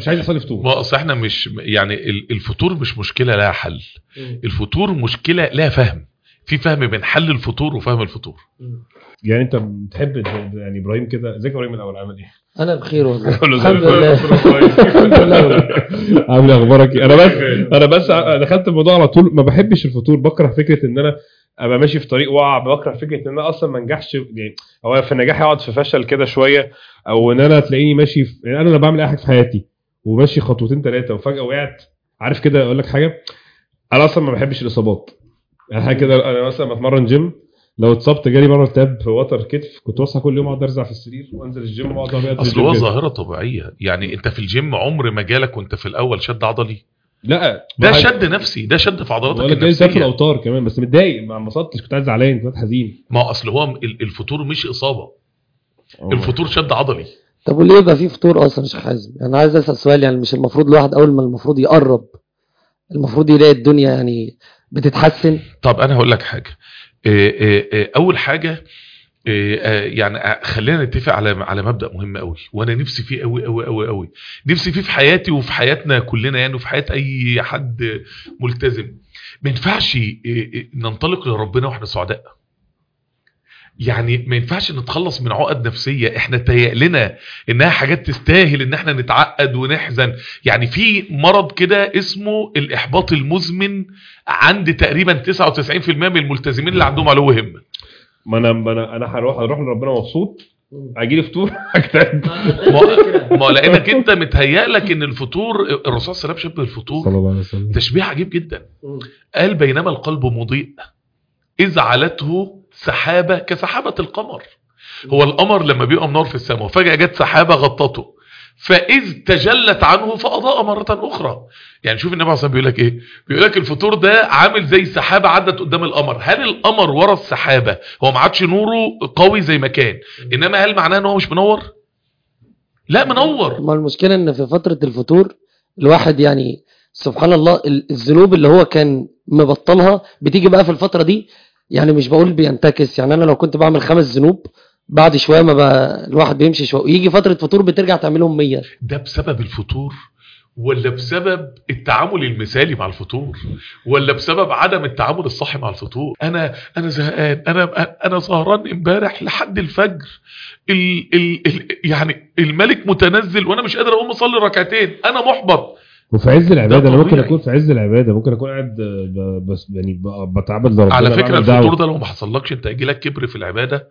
مش عايز يحصل لي فطور ما اصل احنا مش يعني ال- الفطور مش مشكله لها حل الفطور مشكله لها فهم في فهم بين حل الفطور وفهم الفطور يعني انت بتحب يعني ابراهيم كده ازيك يا ابراهيم الاول عامل ايه؟ انا بخير والله كله الحمد زي لله الحمد لله عامل ايه اخبارك ايه؟ انا بس انا بس دخلت الموضوع على طول ما بحبش الفطور بكره فكره ان انا ابقى ماشي في طريق واقع بكره فكره ان انا اصلا ما انجحش يعني او في النجاح اقعد في فشل كده شويه او ان انا تلاقيني ماشي في يعني انا لما بعمل اي حاجه في حياتي وماشي خطوتين ثلاثه وفجاه وقعت عارف كده اقول لك حاجه انا اصلا ما بحبش الاصابات يعني حاجه كده انا مثلا بتمرن جيم لو اتصبت جالي مره التهاب في وتر كتف كنت بصحى كل يوم اقعد ارزع في السرير وانزل الجيم واقعد ابيض في اصل الجيم هو كده. ظاهره طبيعيه يعني انت في الجيم عمر ما جالك وانت في الاول شد عضلي لا ده ما- شد نفسي ده شد في عضلاتك بقول لك جاي في النفسيه الاوتار كمان بس متضايق ما انبسطتش كنت عايز زعلان كنت حزين ما هو اصل هو ال- الفطور مش اصابه الفطور شد عضلي طب وليه يبقى في فطور اصلا يا شيخ حازم يعني عايز اسال سؤال يعني مش المفروض الواحد اول ما المفروض يقرب المفروض يلاقي الدنيا يعني بتتحسن طب انا هقول لك حاجه إيه إيه إيه اول حاجه إيه آه، يعني آه، خلينا نتفق على على مبدا مهم قوي وانا نفسي فيه قوي قوي قوي قوي نفسي فيه في حياتي وفي حياتنا كلنا يعني وفي حياه اي حد ملتزم ما ينفعش إيه، إيه، ننطلق لربنا واحنا سعداء يعني ما ينفعش نتخلص من عقد نفسيه احنا تهيأ لنا انها حاجات تستاهل ان احنا نتعقد ونحزن يعني في مرض كده اسمه الاحباط المزمن عند تقريبا 99% من الملتزمين اللي عندهم علو همه ما انا ما انا انا هروح هروح لربنا مبسوط هيجي لي فطور هكتئب ما ما لانك انت متهيأ لك ان الفطور الرسول صلى الله عليه وسلم شبه الفطور الله عليه وسلم تشبيه عجيب جدا قال بينما القلب مضيء إذ علته سحابة كسحابة القمر هو القمر لما بيبقى منور في السماء وفجأة جت سحابة غطته فإذ تجلت عنه فأضاء مرة أخرى يعني شوف النبي عليه الصلاة والسلام بيقول لك إيه بيقول لك الفطور ده عامل زي سحابة عدت قدام القمر هل القمر ورا السحابة هو ما عادش نوره قوي زي ما كان إنما هل معناه إن هو مش منور لا منور ما المشكله ان في فتره الفطور الواحد يعني سبحان الله ال- الذنوب اللي هو كان مبطلها بتيجي بقى في الفتره دي يعني مش بقول بينتكس يعني انا لو كنت بعمل خمس ذنوب بعد شويه ما بقى الواحد بيمشي شويه يجي فتره فطور بترجع تعملهم 100 ده بسبب الفطور ولا بسبب التعامل المثالي مع الفطور ولا بسبب عدم التعامل الصحي مع الفطور انا انا زهقان انا انا سهران امبارح لحد الفجر ال ال ال يعني الملك متنزل وانا مش قادر اقوم اصلي ركعتين انا محبط وفي عز العباده انا ممكن طبيعي. اكون في عز العباده ممكن اكون قاعد ب- بس يعني ب- بتعبد لربنا على فكره بعمل دعوة. الفطور ده لو ما حصلكش انت هيجي لك كبر في العباده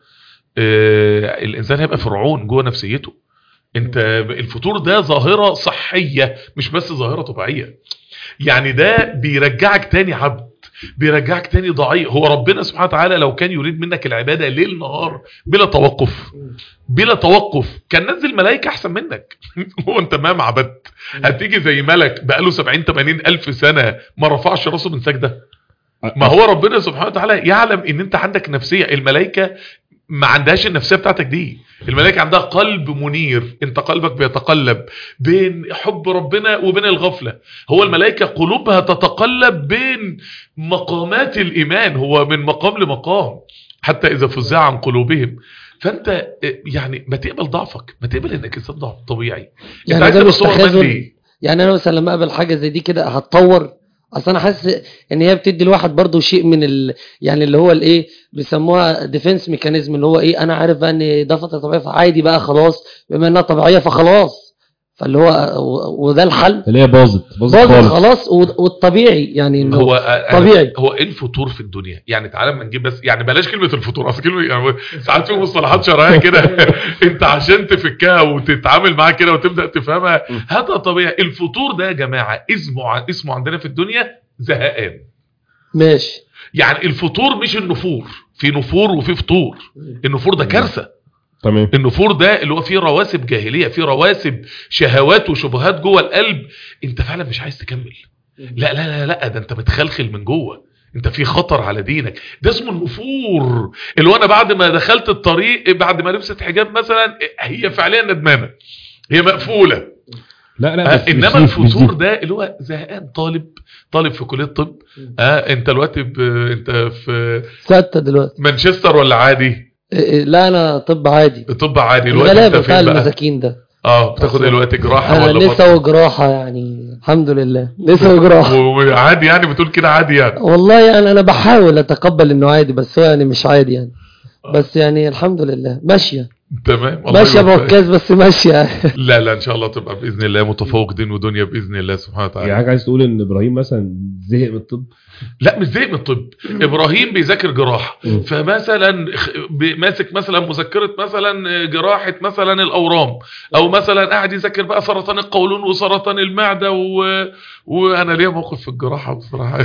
آه الانسان هيبقى فرعون جوه نفسيته انت الفطور ده ظاهره صحيه مش بس ظاهره طبيعيه يعني ده بيرجعك تاني عبد بيرجعك تاني ضعيف هو ربنا سبحانه وتعالى لو كان يريد منك العباده ليل نهار بلا توقف بلا توقف كان نزل ملائكه احسن منك هو انت مهما عبدت هتيجي زي ملك بقاله 70 80 الف سنه ما رفعش راسه من سجده ما هو ربنا سبحانه وتعالى يعلم ان انت عندك نفسيه الملائكه ما عندهاش النفسيه بتاعتك دي الملائكه عندها قلب منير انت قلبك بيتقلب بين حب ربنا وبين الغفله هو الملائكه قلوبها تتقلب بين مقامات الايمان هو من مقام لمقام حتى اذا فزع عن قلوبهم فانت اه، يعني ما تقبل ضعفك ما تقبل انك انسان ضعف طبيعي انت يعني عايز ده تبقى مش سوبر مان تخاذل ليه يعني انا مثلا لما اقابل حاجه زي دي كده هتطور اصل انا حاسس ان هي بتدي الواحد برضو شيء من ال... يعني اللي هو الايه بيسموها ديفنس ميكانيزم اللي هو ايه انا عارف بقى ان ده فتره طبيعيه فعادي بقى خلاص بما انها طبيعيه فخلاص فاللي هو و- وده الحل اللي هي باظت باظت باظت خالص خلاص و- والطبيعي يعني انه هو أنا- طبيعي. هو ايه الفطور في الدنيا يعني تعالى ما نجيب بس يعني بلاش كلمه الفطور اصل كلمه يعني ساعات في مصطلحات شرعيه كده انت عشان تفكها وتتعامل معاها كده وتبدا تفهمها هذا طبيعي الفطور ده يا جماعه اسمه ع- اسمه عندنا في الدنيا زهقان ماشي يعني الفطور مش النفور في نفور وفي فطور النفور ده كارثه تمام النفور ده اللي هو فيه رواسب جاهليه فيه رواسب شهوات وشبهات جوه القلب انت فعلا مش عايز تكمل لا لا لا لا ده انت متخلخل من جوه انت في خطر على دينك ده اسمه النفور اللي هو انا بعد ما دخلت الطريق بعد ما لبست حجاب مثلا هي فعليا ندمانه هي مقفوله لا لا آه بس مش انما دي- مش دي. الفتور ده اللي هو زهقان طالب طالب في كليه طب اه انت دلوقتي ب... انت في ستة دلوقتي مانشستر ولا عادي إيه إيه، لا انا طب عادي طب عادي دلوقتي الغلابه انت بتاع فين بقى المساكين ده اه بتاخد ايه دلوقتي جراحه انا ولا نسا وجراحه يعني الحمد لله نسا وجراحه وعادي يعني بتقول كده عادي يعني والله يعني انا بحاول اتقبل انه عادي بس هو يعني مش عادي يعني بس يعني الحمد لله ماشيه تمام الله ماشيه يوفقك. بعكاز بس ماشيه لا لا ان شاء الله تبقى باذن الله متفوق دين ودنيا باذن الله سبحانه وتعالى يعني حاجه عايز تقول ان ابراهيم مثلا زهق من الطب لا مش زي من الطب ابراهيم بيذاكر جراحه مم. فمثلا خ- ب- ماسك مثلا مذكره مثلا جراحه مثلا الاورام او مثلا قاعد يذاكر بقى سرطان القولون وسرطان المعده و... وانا ليا موقف في الجراحه بصراحه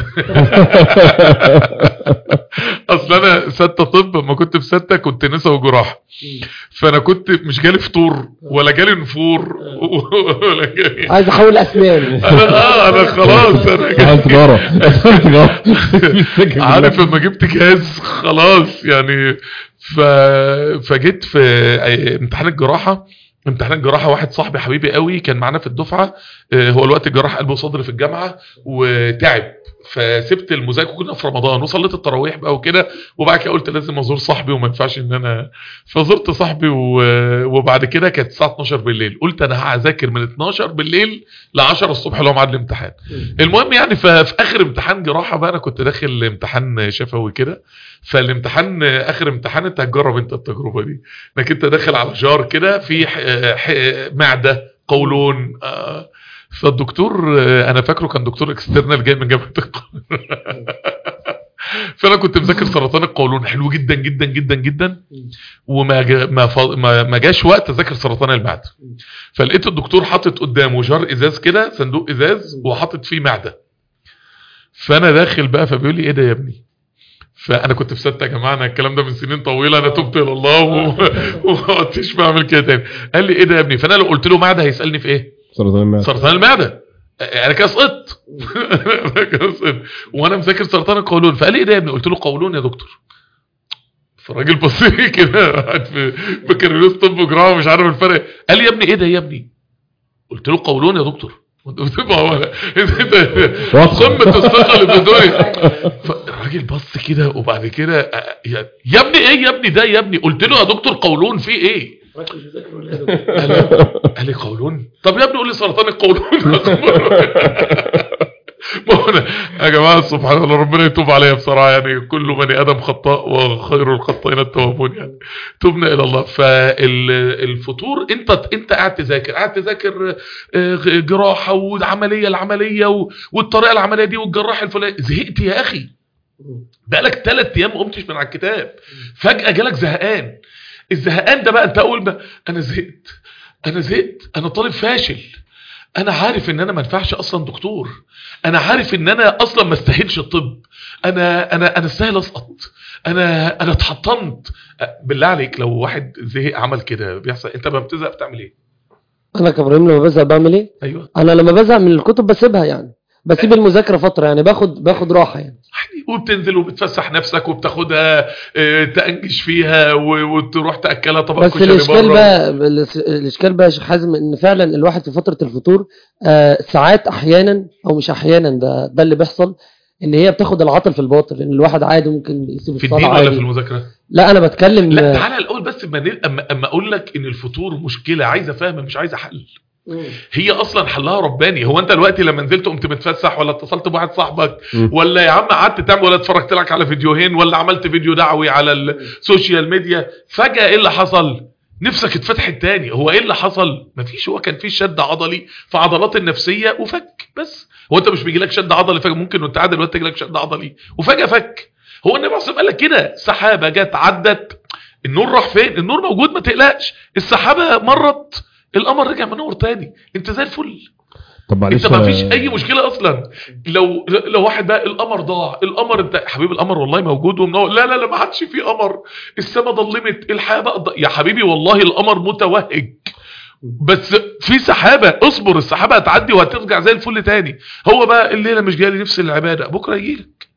اصل انا سته طب لما كنت في سته كنت نسا وجراحه فانا كنت مش جالي فطور ولا جالي نفور ولا جالي عايز احول اسنان انا اه انا خلاص انا دخلت تجاره دخلت تجاره عارف لما جبت جهاز خلاص يعني ف... فجيت في امتحان الجراحه امتحان الجراحه واحد صاحبي حبيبي قوي كان معانا في الدفعه آه، هو الوقت الجراح قلب وصدر في الجامعه وتعب فسبت المذاكره كنا في رمضان وصليت التراويح بقى وكده وبعد كده قلت لازم ازور صاحبي وما ينفعش ان انا فزرت صاحبي و... وبعد كده كانت الساعه 12 بالليل قلت انا هذاكر من 12 بالليل ل 10 الصبح اللي هو ميعاد الامتحان المهم يعني ففي اخر امتحان جراحه بقى انا كنت داخل امتحان شفوي كده فالامتحان اخر امتحان انت هتجرب انت التجربه دي انك انت داخل على جار كده في ح- ح- معده قولون آه، فالدكتور آه، انا فاكره كان دكتور اكسترنال جاي من جامعه القاهره فانا كنت مذاكر سرطان القولون حلو جدا جدا جدا جدا وما جا ما, ف... ما ما جاش وقت اذاكر سرطان المعده فلقيت الدكتور حاطط قدامه جار ازاز كده صندوق ازاز وحاطط فيه معده فانا داخل بقى فبيقول لي ايه ده يا ابني فانا كنت في سته يا جماعه انا الكلام ده من سنين طويله انا تبت الى الله و- وما عدتش بعمل كده تاني قال لي ايه ده يا ابني فانا لو قلت له معده هيسالني في ايه سرطان المعده سرطان المعده انا كده سقطت انا كده سقطت وانا مذاكر سرطان القولون فقال لي ايه ده يا ابني قلت له قولون يا دكتور فالراجل بص لي كده قاعد في بكالوريوس طب وجراحه مش عارف الفرق قال لي يا ابني ايه ده يا ابني قلت له قولون يا دكتور ما هو واضحة. قمه الثقه اللي في الدنيا فالراجل بص كده وبعد كده آه، يا يا ابني ايه يا ابني ده يا ابني قلت له يا دكتور قولون في ايه قال لي- قال لي قولون طب يا ابني قول لي سرطان القولون ما هو أنا- يا جماعه سبحان الله ربنا يتوب عليا بصراحه يعني كل بني ادم خطاء وخير الخطائين التوابون يعني تبنا الى الله فالفطور انت انت قاعد تذاكر قاعد تذاكر آه، جراحه والعمليه العمليه و- والطريقه العمليه دي والجراح الفلاني زهقت يا اخي بقالك ثلاث ايام ما قمتش من على الكتاب فجاه جالك زهقان الزهقان ده بقى انت اول ما انا زهقت انا زهقت انا طالب فاشل انا عارف ان انا ما ينفعش اصلا دكتور انا عارف ان انا اصلا ما استاهلش الطب انا انا انا استاهل اسقط انا انا اتحطمت بالله عليك لو واحد زهق عمل كده بيحصل انت لما بتزهق بتعمل ايه انا كابراهيم لما بزهق بعمل ايه ايوه انا لما بزهق من الكتب بسيبها يعني بسيب المذاكره فتره يعني باخد باخد راحه يعني يعني وبتنزل وبتفسح نفسك وبتاخدها اه، تأنجش فيها و- وتروح تاكلها طبق بس كشري الاشكال بره. بقى الاس- الاشكال بقى يا شيخ حازم ان فعلا الواحد في فتره الفطور آه ساعات احيانا او مش احيانا ده ده اللي بيحصل ان هي بتاخد العطل في الباطل ان الواحد عادي ممكن يسيب في الصلاه الدين ولا في عادي المذاكره لا انا بتكلم لا تعالى الاول بس اما نل- اما اما اقول لك ان الفطور مشكله عايزه فهم مش عايزه حل هي اصلا حلها رباني هو انت دلوقتي لما نزلت قمت متفسح ولا اتصلت بواحد صاحبك مم. ولا يا عم قعدت تعمل ولا اتفرجت لك على فيديوهين ولا عملت فيديو دعوي على السوشيال ميديا فجاه ايه اللي حصل نفسك اتفتحت تاني هو ايه اللي حصل مفيش هو كان في شد عضلي في عضلات النفسيه وفك بس هو انت مش بيجي لك شد عضلي فجاه ممكن وانت قاعد دلوقتي يجي لك شد عضلي وفجاه فك هو النبي عليه الصلاه والسلام قال لك كده سحابه جت عدت النور راح فين النور موجود ما تقلقش السحابه مرت القمر رجع منور تاني انت زي الفل طب معلش انت ما فيش أنا- اي مشكله اصلا لو لو واحد بقى القمر ضاع القمر انت حبيبي القمر والله موجود ومنور لا لا لا ما عادش في قمر السما ضلمت الحياه بقى ض... يا حبيبي والله القمر متوهج بس في سحابه اصبر السحابه هتعدي وهترجع زي الفل تاني هو بقى الليله مش جاي لي نفس العباده بكره يجيلك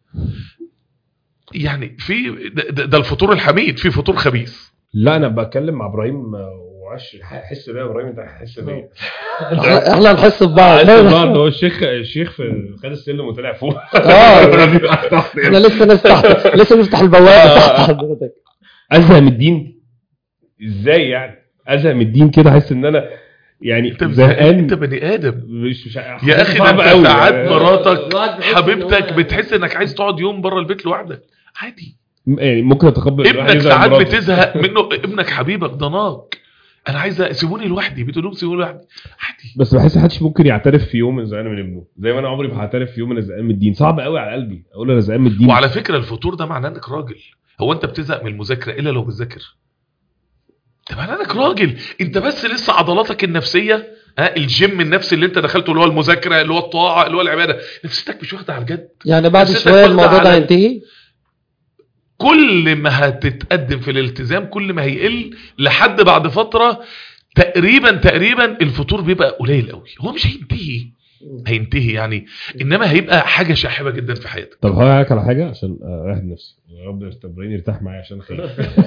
يعني في ده, ده, ده الفطور الحميد في فطور خبيث لا انا بتكلم مع ابراهيم آه، وعش حس بيا يا ابراهيم انت هتحس بيا احنا إحنا هنحس ببعض حس ببعض هو الشيخ الشيخ في خد السلم وطلع فوق اه احنا لسه نفتح لسه نفتح البوابه تحت حضرتك ازهق من الدين ازاي يعني ازهق من الدين كده احس ان انا يعني انت زهقان زهقان انت بني ادم مش مش يا اخي ده صعب انت قوي. ساعات يعني- مراتك الواحد بيحس إن حبيبتك هو- بتحس انك عايز تقعد يوم بره البيت لوحدك عادي يعني ممكن اتقبل الواحد ابنك يزهق ساعات مراته. بتزهق منه ابنك حبيبك ضناك انا عايز سيبوني لوحدي بتقول لهم سيبوني لوحدي عادي بس بحس محدش ممكن يعترف في يوم ان زهقان من ابنه زي ما انا عمري ما هعترف في يوم ان زهقان من الدين صعب قوي على قلبي اقول انا زهقان من الدين وعلى فكره الفطور ده معناه انك راجل هو انت بتزهق من المذاكره الا لو بتذاكر ده معناه انك راجل انت بس لسه عضلاتك النفسيه ها الجيم النفسي اللي انت دخلته اللي هو المذاكره اللي هو الطاعه اللي هو العباده نفسيتك مش واخده على الجد يعني بعد نفسيتك شويه واخدة الموضوع ده على- هينتهي كل ما هتتقدم في الالتزام كل ما هيقل لحد بعد فتره تقريبا تقريبا الفطور بيبقى قليل قوي هو مش هينتهي هينتهي يعني انما هيبقى حاجه شاحبه جدا في حياتك طب هقول لك على حاجه عشان اريح نفسي يا رب استبرين يرتاح معايا عشان خير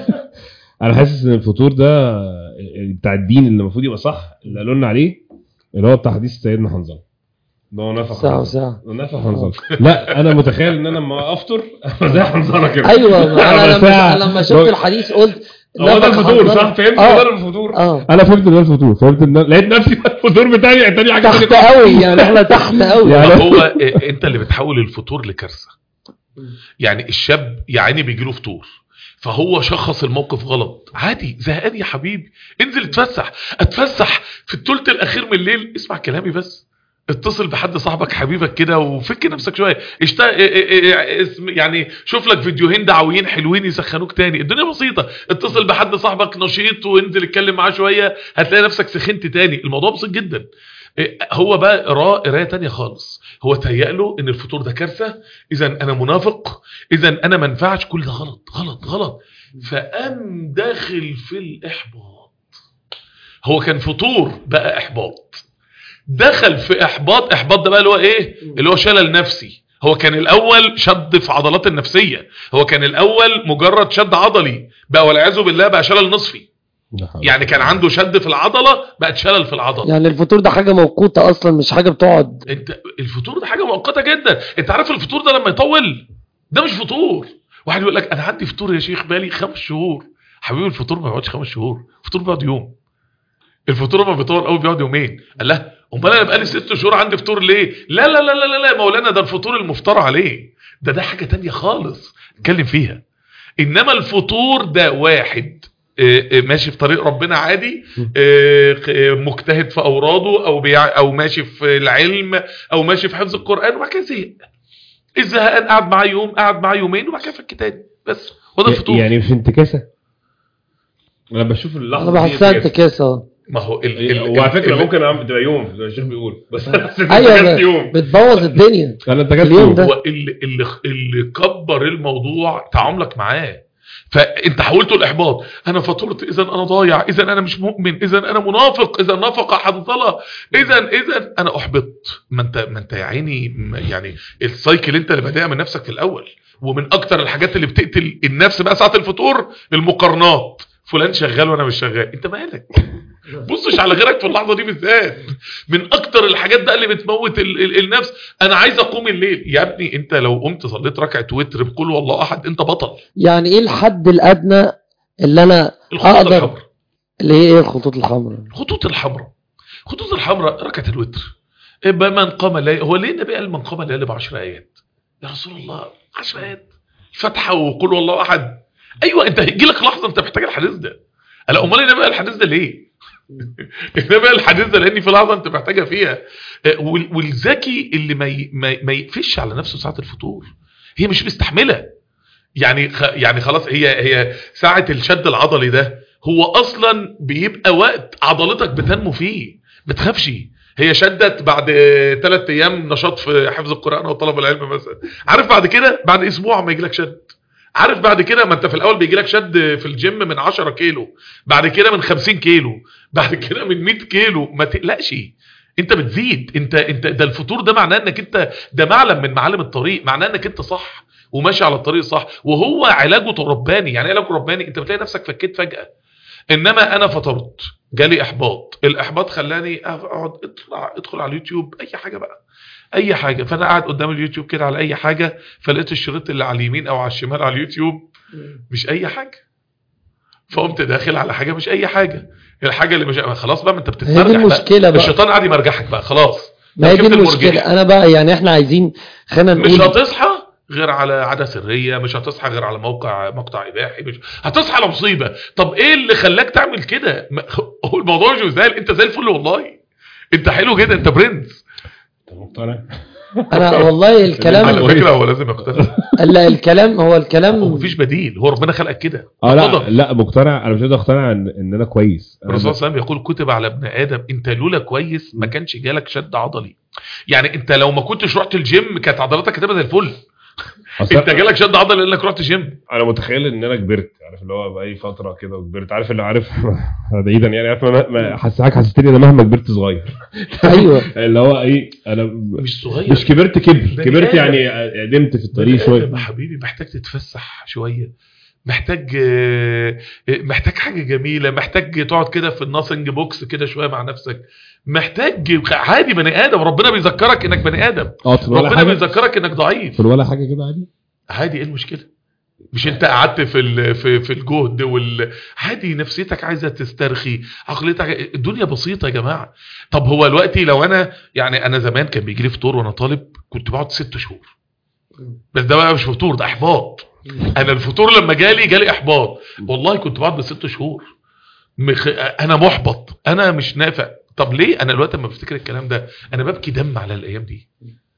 انا حاسس ان الفطور ده آه، بتاع الدين اللي المفروض يبقى صح اللي قالوا لنا عليه اللي هو بتاع حديث سيدنا حنظله اللي هو نفخ ساعه حنظلة. وساعه نفخ حنظله لا انا متخيل ان انا لما افطر أبقى زي حنظله كده ايوه ما انا أبقى لما ساعة. لما شفت الحديث قلت هو ده نفخ الفطور حنظلة. صح فهمت آه. هو ده الفطور اه انا فهمت ان ده الفطور فهمت ان لقيت نفسي الفطور بتاعي تاني حاجه تحت تانية. قوي يعني احنا تحت قوي يعني- هو إيه، انت اللي بتحول الفطور لكارثه يعني الشاب يا عيني بيجي له فطور فهو شخص الموقف غلط عادي زهقان يا حبيبي انزل اتفسح اتفسح في الثلث الاخير من الليل اسمع كلامي بس اتصل بحد صاحبك حبيبك كده وفك نفسك شويه اشت... اه- اه- اه- اسم يعني شوف لك فيديوهين دعويين حلوين يسخنوك تاني الدنيا بسيطه اتصل بحد صاحبك نشيط وانزل اتكلم معاه شويه هتلاقي نفسك سخنت تاني الموضوع بسيط جدا إيه، هو بقى قراه قرايه تانية خالص هو تهيأ له ان الفطور ده كارثه اذا انا منافق اذا انا ما ينفعش كل ده غلط غلط غلط فقام داخل في الاحباط هو كان فطور بقى احباط دخل في احباط احباط ده بقى اللي هو ايه اللي هو شلل نفسي هو كان الاول شد في عضلات النفسيه هو كان الاول مجرد شد عضلي بقى والعياذ بالله بقى شلل نصفي ده حقيقي. يعني كان عنده شد في العضله بقت شلل في العضله يعني الفطور ده حاجه موقوته اصلا مش حاجه بتقعد انت الفطور ده حاجه مؤقته جدا انت عارف الفطور ده لما يطول ده مش فطور واحد يقول لك انا عندي فطور يا شيخ بالي خمس شهور حبيبي الفطور ما بيقعدش خمس شهور الفطور بيقعد يوم الفطور لما بيطول قوي بيقعد يومين قال لا امال انا بقالي ست شهور عندي فطور ليه لا لا لا لا لا, لا مولانا ده الفطور المفترى عليه ده ده حاجه تانية خالص اتكلم فيها انما الفطور ده واحد آه، آه، ماشي في طريق ربنا عادي آه، آه، مجتهد في اوراده او بيع او ماشي في العلم او ماشي في حفظ القران وبعد كده زهق الزهقان قعد معاه يوم قعد معاه يومين وبعد كده فك تاني بس هو ده الفطور يعني مش انتكاسه انا بشوف اللحظه انا دي بحسها انتكاسة. انتكاسه ما هو ال ال وعلى فكره ال- ممكن أعمل- تبقى يوم زي الشيخ بيقول بس ايوه انتكاسة ب- يوم بتبوظ الدنيا انا انتكاسة اليوم يوم ده. هو اللي, اللي, اللي كبر الموضوع تعاملك معاه فانت حولته الاحباط انا فطرت اذا انا ضايع اذا انا مش مؤمن اذا انا منافق اذا نفق حنظله اذا اذا انا احبطت ما انت ما انت يا عيني م- يعني السايكل انت اللي بادئها من نفسك في الاول ومن اكتر الحاجات اللي بتقتل النفس بقى ساعه الفطور المقارنات فلان شغال وانا مش شغال انت مالك بصش على غيرك في اللحظه دي بالذات من اكتر الحاجات بقى اللي بتموت ال ال النفس انا عايز اقوم الليل يا ابني انت لو قمت صليت ركعه وتر بقول والله احد انت بطل يعني ايه الحد الادنى اللي انا الخطوط اقدر الحمراء اللي هي ايه الخطوط الحمراء الخطوط الحمراء الخطوط الحمراء ركعه الوتر يبقى من قام الليل هو ليه النبي قال من قام الليل ب 10 ايات يا رسول الله 10 ايات فتحه وقول والله احد ايوه انت هيجي لك لحظه انت محتاج الحديث ده لا امال النبي قال الحديث ده ليه النبي قال الحديث ده لان في لحظه انت محتاجها فيها آه، وال- والذكي اللي ما ي- ما ما يقفش على نفسه ساعه الفطور هي مش مستحمله يعني خ... يعني خلاص هي هي ساعه الشد العضلي ده هو اصلا بيبقى وقت عضلتك بتنمو فيه ما تخافش هي شدت بعد ثلاث ايام نشاط في حفظ القران وطلب العلم مثلا عارف بعد كده بعد اسبوع ما يجيلك شد عارف بعد كده ما انت في الاول بيجي لك شد في الجيم من 10 كيلو بعد كده من 50 كيلو بعد كده من 100 كيلو ما تقلقش انت بتزيد انت انت ده الفطور ده معناه انك انت ده معلم من معالم الطريق معناه انك انت صح وماشي على الطريق صح وهو علاجه رباني يعني ايه علاجه رباني انت بتلاقي نفسك فكيت فجأة انما انا فطرت جالي احباط الاحباط خلاني اقعد اطلع ادخل على اليوتيوب اي حاجه بقى اي حاجه فانا قاعد قدام اليوتيوب كده على اي حاجه فلقيت الشريط اللي على اليمين او على الشمال على اليوتيوب مش اي حاجه فقمت داخل على حاجه مش اي حاجه الحاجه اللي مش خلاص بقى ما انت هي دي بتتمرجح بقى المشكله بقى الشيطان قاعد يمرجحك بقى خلاص ما هي دي ركبت المشكله المرجح. انا بقى يعني احنا عايزين خلينا مش نقول هتصحى غير على عاده سريه مش هتصحى غير على موقع مقطع اباحي مش هتصحى على مصيبه طب ايه اللي خلاك تعمل كده ما- هو الموضوع مش مزال انت زي الفل والله انت حلو جدا انت برنس انت مقتنع انا والله الكلام على فكره هو لازم يقتنع لا الكلام هو هو الكلام مفيش بديل هو ربنا خلقك كده اه لا اتفضل. لا مقتنع انا مش قادر اقتنع ان, ان انا كويس أنا الرسول صلى الله عليه وسلم يقول كتب على ابن ادم انت لولا كويس ما كانش جالك شد عضلي يعني انت لو ما كنتش رحت الجيم كانت عضلاتك هتبقى زي الفل أصل انت جالك شد عضلي لانك رحت جيم انا متخيل ان انا كبرت عارف اللي هو بقالي فتره كده وكبرت عارف اللي عارف بعيدا يعني عارف ما- ما حسسك حسستني انا مهما كبرت صغير ايوه اللي هو ايه انا مش صغير مش كبرت كبر بني كبرت آدم. يعني قدمت في الطريق بني شويه آدم يا حبيبي محتاج تتفسح شويه محتاج آه، آه، محتاج حاجه جميله محتاج تقعد كده في الناثنج بوكس كده شويه مع نفسك محتاج عادي بني ادم ربنا بيذكرك انك بني ادم اه في ولا ربنا حاجه بيذكرك انك ضعيف في ولا حاجه كده عادي عادي ايه المشكله مش انت قعدت في ال- في في الجهد وال عادي نفسيتك عايزه تسترخي عقليتك الدنيا بسيطه يا جماعه طب هو دلوقتي لو انا يعني انا زمان كان بيجي لي فطور وانا طالب كنت بقعد ست شهور بس ده بقى مش فطور ده احباط انا الفطور لما جالي جالي احباط والله كنت بقعد بست شهور مخ... انا محبط انا مش نافع طب ليه انا دلوقتي لما بفتكر الكلام ده انا ببكي دم على الايام دي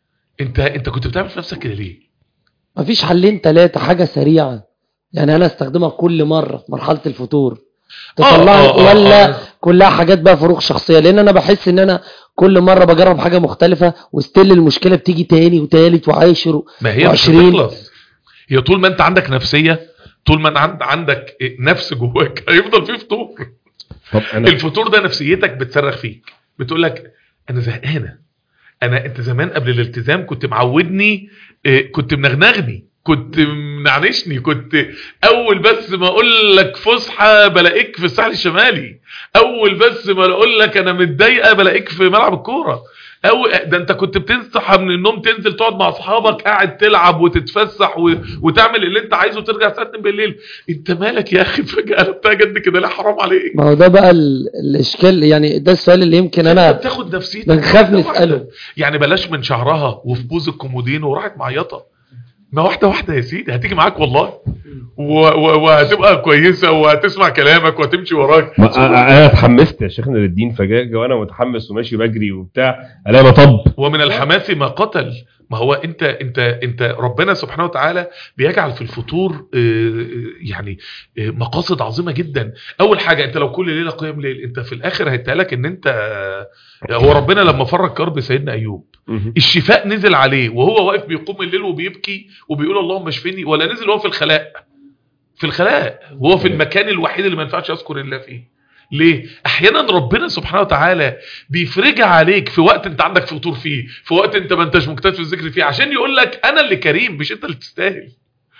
انت انت كنت بتعمل في نفسك كده ليه مفيش حلين ثلاثه حاجه سريعه يعني انا استخدمها كل مره في مرحله الفطور تطلع آه، آه، ولا آه. كلها حاجات بقى فروق شخصيه لان انا بحس ان انا كل مره بجرب حاجه مختلفه وستيل المشكله بتيجي تاني وتالت وعاشر ما هي مش وعشرين. هتخلص هي طول ما انت عندك نفسيه طول ما انت عند- عندك نفس جواك هيفضل في فطور طب انا الفطور ده نفسيتك بتصرخ فيك بتقول لك انا زهقانه انا انت زمان قبل الالتزام كنت معودني اه، كنت منغنغني كنت منعنشني كنت اول بس ما اقول لك فسحه بلاقيك في الساحل الشمالي اول بس ما اقول لك انا متضايقه بلاقيك في ملعب الكوره أو ده انت كنت بتصحى من النوم تنزل تقعد مع اصحابك قاعد تلعب وتتفسح و... وتعمل اللي انت عايزه وترجع الساعه 2 بالليل انت مالك يا اخي فجاه قلبتها جد كده لا حرام عليك ما هو ده بقى ال- الاشكال يعني ده السؤال اللي يمكن انت انا بتاخد نفسيتك بنخاف واحدة واحدة. نساله يعني بلاش من شعرها وفي بوز الكومودينو وراحت معيطه ما واحده واحده يا سيدي هتيجي معاك والله و- و- وهتبقى كويسه وهتسمع كلامك وهتمشي وراك ما أ- انا اتحمست يا شيخنا للدين فجاء وانا متحمس وماشي بجري وبتاع الاقي مطب ومن الحماس ما قتل ما هو انت انت انت ربنا سبحانه وتعالى بيجعل في الفطور آه، يعني آه، مقاصد عظيمه جدا اول حاجه انت لو كل ليله قيام ليل انت في الاخر هيتقالك ان انت آه، هو ربنا لما فرج كرب سيدنا ايوب الشفاء نزل عليه وهو واقف بيقوم الليل وبيبكي وبيقول اللهم اشفني ولا نزل هو في الخلاء في الخلاء وهو في المكان الوحيد اللي ما ينفعش اذكر الله فيه ليه احيانا ربنا سبحانه وتعالى بيفرجها عليك في وقت انت عندك فطور فيه في وقت انت ما انتش مجتهد في الذكر فيه عشان يقول لك انا اللي كريم مش انت اللي تستاهل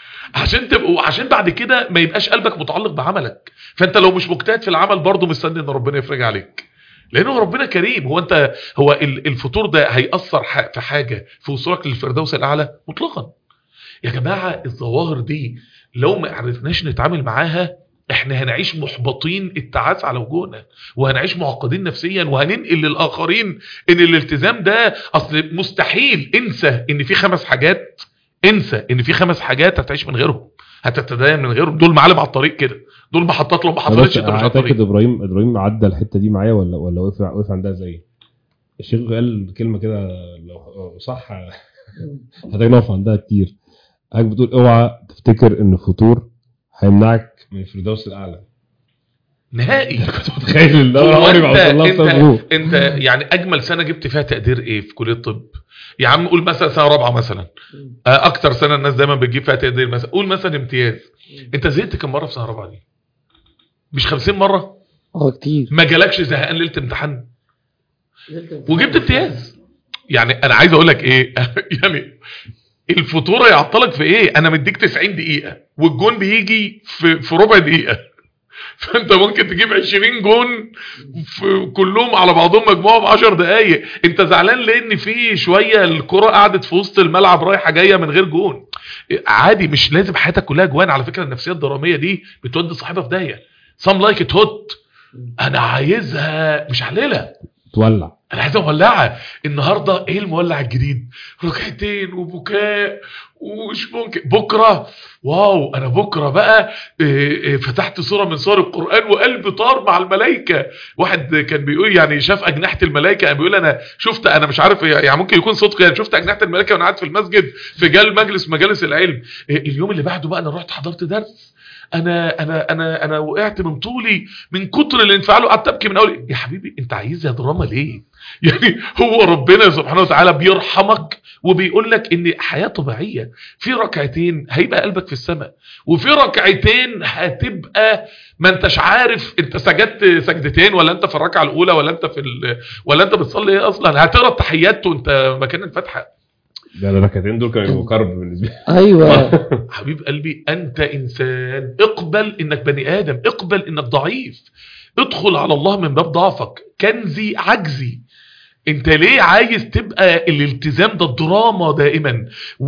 عشان تبقوا عشان بعد كده ما يبقاش قلبك متعلق بعملك فانت لو مش مجتهد في العمل برضه مستني ان ربنا يفرج عليك لانه ربنا كريم هو انت هو ال- الفطور ده هيأثر ح- في حاجه في وصولك للفردوس الاعلى مطلقا يا جماعه الظواهر دي لو ما عرفناش نتعامل معاها احنا هنعيش محبطين التعاس على وجوهنا وهنعيش معقدين نفسيا وهننقل للاخرين ان الالتزام ده اصل مستحيل انسى ان في خمس حاجات انسى ان في خمس حاجات هتعيش من غيرهم هتتدين من غيرهم دول معالم على الطريق كده دول محطات لو ما أنا بس حصلتش انت مش على اعتقد الطريق ابراهيم ابراهيم عدى الحته دي معايا ولا ولا وقف وقف عندها زي الشيخ قال كلمه كده لو صح هتلاقي نقف عندها كتير حضرتك بتقول اوعى تفتكر ان الفطور هيمنعك من الفردوس الاعلى نهائي كنت متخيل ان ده هو عمري ما انت اوصل لها انت, بسبب ظروف. انت يعني اجمل سنه جبت فيها تقدير ايه في كليه الطب يا عم قول مثلا سنه رابعه مثلا آه، اكتر سنه الناس دايما بتجيب فيها تقدير مثلا قول مثلا امتياز انت زهقت كم مره في سنه رابعه دي مش 50 مره اه كتير ما جالكش زهقان ليله امتحان وجبت امتياز يعني انا عايز اقول لك ايه يعني الفطور هيعطلك في ايه انا مديك 90 دقيقه والجون بيجي في في ربع دقيقه فانت ممكن تجيب 20 جون في كلهم على بعضهم مجموعهم 10 دقايق انت زعلان لان في شويه الكره قعدت في وسط الملعب رايحه جايه من غير جون عادي مش لازم حياتك كلها جوان على فكره النفسيه الدراميه دي بتودي صاحبها في داهيه some like it hot انا عايزها مش عليلة تولع انا عايزها مولعه النهارده ايه المولع الجديد ركعتين وبكاء ومش ممكن بكره واو انا بكره بقى إيه، إيه، فتحت سوره من سور القران وقلبي طار مع الملائكه واحد كان بيقول يعني شاف اجنحه الملائكه يعني بيقول انا شفت انا مش عارف يعني ممكن يكون صدق يعني شفت اجنحه الملائكه وانا قاعد في المسجد في جال مجلس مجالس العلم إيه، اليوم اللي بعده بقى انا رحت حضرت درس انا انا انا انا وقعت من طولي من كتر الانفعال وقعدت ابكي من اول يا حبيبي انت عايزها دراما ليه يعني هو ربنا سبحانه وتعالى بيرحمك وبيقول لك ان حياه طبيعيه في ركعتين هيبقى قلبك في السماء وفي ركعتين هتبقى ما انتش عارف انت سجدت سجدتين ولا انت في الركعه الاولى ولا انت في ال... ولا انت بتصلي ايه اصلا هتقرا التحيات وانت مكان الفاتحه ده الركعتين دول كانوا يبقوا كرب بالنسبه لي ايوه حبيب قلبي انت انسان اقبل انك بني ادم اقبل انك ضعيف ادخل على الله من باب ضعفك كنزي عجزي انت ليه عايز تبقى الالتزام ده الدراما دائما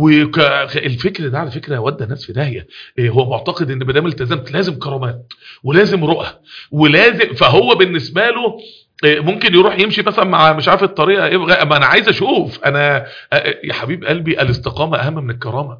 والفكر ده على فكره ودى الناس في داهيه إيه هو معتقد ان ما دام التزمت لازم كرامات ولازم رؤى ولازم فهو بالنسبه له إيه ممكن يروح يمشي مثلا مع مش عارف الطريقه ايه بغ- ما انا عايز اشوف انا آه، يا حبيب قلبي الاستقامه اهم من الكرامه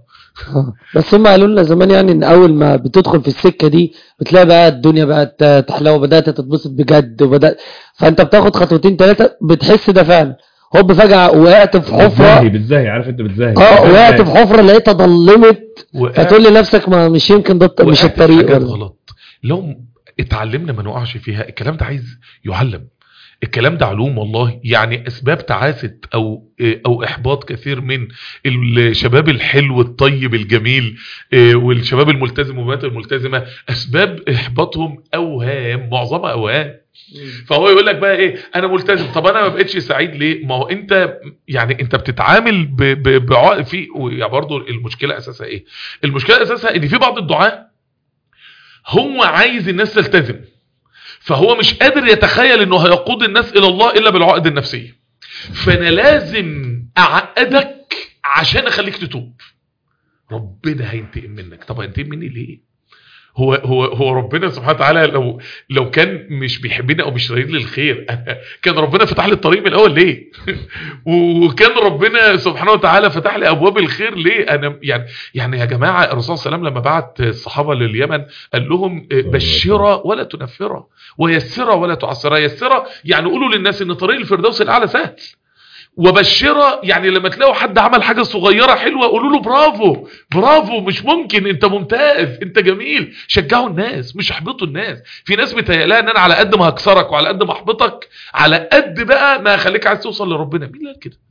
بس هم قالوا لنا زمان يعني ان اول ما بتدخل في السكه دي بتلاقي بقى الدنيا بقت تحلى وبدات تتبسط بجد وبدات فانت بتاخد خطوتين ثلاثه بتحس ده فعلا هوب فجاه وقعت في بتزهي حفره بتزهي عارف انت بتزهي اه وقعت في حفره لقيتها ضلمت وقاعد- فتقول لنفسك ما مش يمكن ده الط- مش وقعت في الطريق حاجات ولا غلط لو اتعلمنا ما نقعش فيها الكلام ده عايز يعلم الكلام ده علوم والله يعني اسباب تعاسه او او احباط كثير من الشباب الحلو الطيب الجميل إيه، والشباب الملتزم والبنات الملتزمه اسباب احباطهم اوهام معظمها اوهام فهو يقول لك بقى ايه انا ملتزم طب انا ما بقتش سعيد ليه ما هو انت يعني انت بتتعامل ب ب بعق في يعني برضه المشكله اساسها ايه المشكله اساسها ان في بعض الدعاه هو عايز الناس تلتزم فهو مش قادر يتخيل انه هيقود الناس الى الله الا بالعقد النفسيه فانا لازم اعقدك عشان اخليك تتوب ربنا هينتقم منك طب هينتقم مني ليه هو هو هو ربنا سبحانه وتعالى لو لو كان مش بيحبني او مش رايد لي الخير كان ربنا فتح لي الطريق من الاول ليه وكان ربنا سبحانه وتعالى فتح لي ابواب الخير ليه انا يعني يعني يا جماعه الرسول صلى الله عليه وسلم لما بعت الصحابه لليمن قال لهم بشرا ولا تنفرا ويسرا ولا تعسرا يسرا يعني قولوا للناس ان طريق الفردوس الاعلى سهل وبشرة يعني لما تلاقوا حد عمل حاجة صغيرة حلوة قولوا له برافو برافو مش ممكن انت ممتاز انت جميل شجعوا الناس مش احبطوا الناس في ناس بتهيألها ان انا على قد ما هكسرك وعلى قد ما احبطك على قد بقى ما هخليك عايز توصل لربنا مين اللي قال كده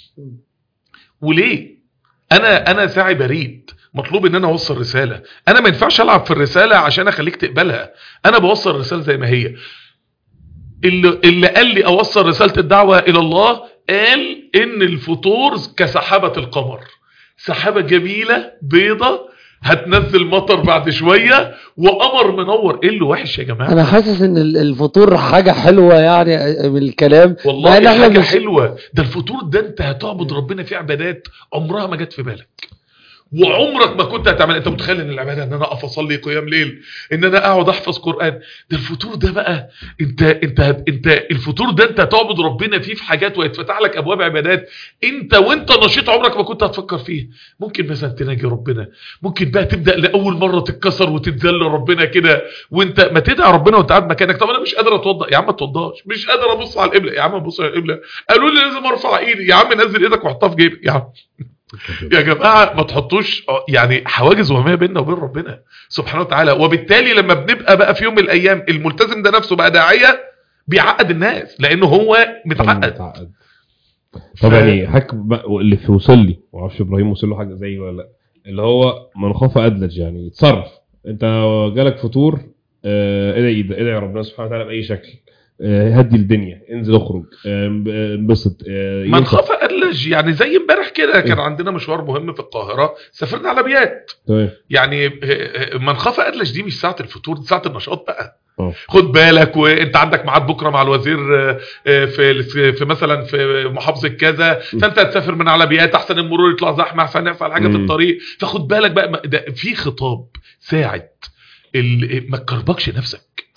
وليه انا انا ساعي بريد مطلوب ان انا اوصل رسالة انا ما ينفعش العب في الرسالة عشان اخليك تقبلها انا بوصل الرسالة زي ما هي اللي, اللي قال لي اوصل رسالة الدعوة الى الله قال ان الفطور كسحابة القمر سحابة جميلة بيضة هتنزل مطر بعد شوية وقمر منور ايه اللي وحش يا جماعة انا حاسس ان ال- الفطور حاجه حلوه يعني من الكلام مع إن والله إحنا حاجة مش- حلوة ده الفطور ده انت هتعبد ربنا في عبادات عمرها ما جت في بالك وعمرك ما كنت هتعمل انت متخيل ان العباده ان انا اقف اصلي قيام ليل ان انا اقعد احفظ قران ده الفطور ده بقى انت انت هت- انت الفطور ده انت هتعبد ربنا فيه في حاجات ويتفتح لك ابواب عبادات انت وانت نشيط عمرك ما كنت هتفكر فيه ممكن مثلا تناجي ربنا ممكن بقى تبدا لاول مره تتكسر وتتذل ربنا كده وانت ما تدعي ربنا وانت قاعد مكانك طب انا مش قادر اتوضا يا عم ما تتوضاش مش قادر ابص على القبله يا عم ابص على القبله قالوا لي لازم ارفع ايدي يا عم نزل ايدك وحطها في جيبك يا عم يا جماعة ما تحطوش يعني حواجز وهمية بيننا وبين ربنا سبحانه وتعالى وبالتالي لما بنبقى بقى في يوم من الأيام الملتزم ده نفسه بقى داعية بيعقد الناس لأنه هو متعقد متعقد طب يعني حك بقى اللي في وصل لي ما اعرفش ابراهيم وصل له حاجه زي ولا لا اللي هو من خاف ادلج يعني يتصرف انت جالك فطور آه، ادعي ادعي ربنا سبحانه وتعالى باي شكل آه، هدي الدنيا انزل اخرج آه، انبسط آه، من ينفع. خاف أدلج يعني زي امبارح كده كان عندنا مشوار مهم في القاهرة سافرنا على بيات تمام يعني من خاف أدلج دي مش ساعة الفطور دي ساعة النشاط بقى اه خد بالك وانت عندك ميعاد بكره مع الوزير آه، آه، في في مثلا في محافظه كذا فانت هتسافر من على بيات احسن المرور يطلع زحمه احسن يحصل حاجه في مم. الطريق فخد بالك بقى ما- ده في خطاب ساعد ال- ما تكربكش نفسك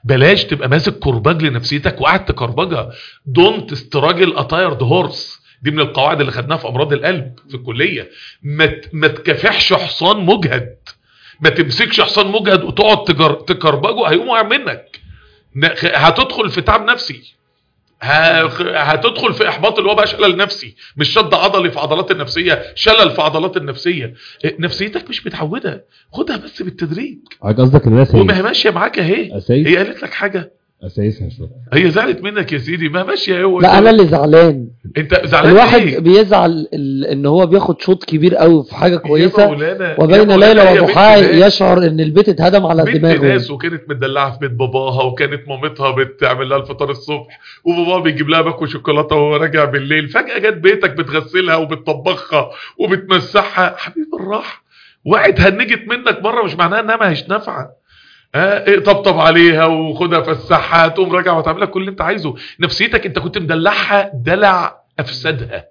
بلاش تبقى ماسك كرباج لنفسيتك وقاعد تكربجها دونت ستراجل اتايرد هورس دي من القواعد اللي خدناها في امراض القلب في الكليه ما ت- ما تكافحش حصان مجهد ما تمسكش حصان مجهد وتقعد تجر... تكربجه هيقوم واقع منك ن- هتدخل في تعب نفسي ه- هتدخل في احباط اللي هو بقى شلل نفسي مش شد عضلي في عضلات النفسيه شلل في عضلات النفسيه نفسيتك مش متعوده خدها بس بالتدريج حضرتك قصدك الناس وما هي هي ماشيه معاك اهي اسايس هي قالت لك حاجه اسايسها شويه هي زعلت منك يا سيدي ما ماشيه هو لا انا اللي زعلان انت زعلان الواحد ليه؟ بيزعل ال- ان هو بياخد شوط كبير قوي في حاجه يا كويسه مولانا، يا وبين مولانا، ليلة هي بنت وضحاها ناس. يشعر ان البيت اتهدم على بنت دماغه ناس وكانت متدلعه في بيت باباها وكانت مامتها بتعمل لها الفطار الصبح وباباها بيجيب لها باكو شوكولاته وهو راجع بالليل فجاه جت بيتك بتغسلها وبتطبخها وبتمسحها حبيبي بالراحه وقعت هنجت منك مره مش معناها انها مش نافعه اه إيه، طبطب عليها وخدها فسحها تقوم راجع وتعمل لك كل اللي انت عايزه نفسيتك انت كنت مدلعها دلع افسدها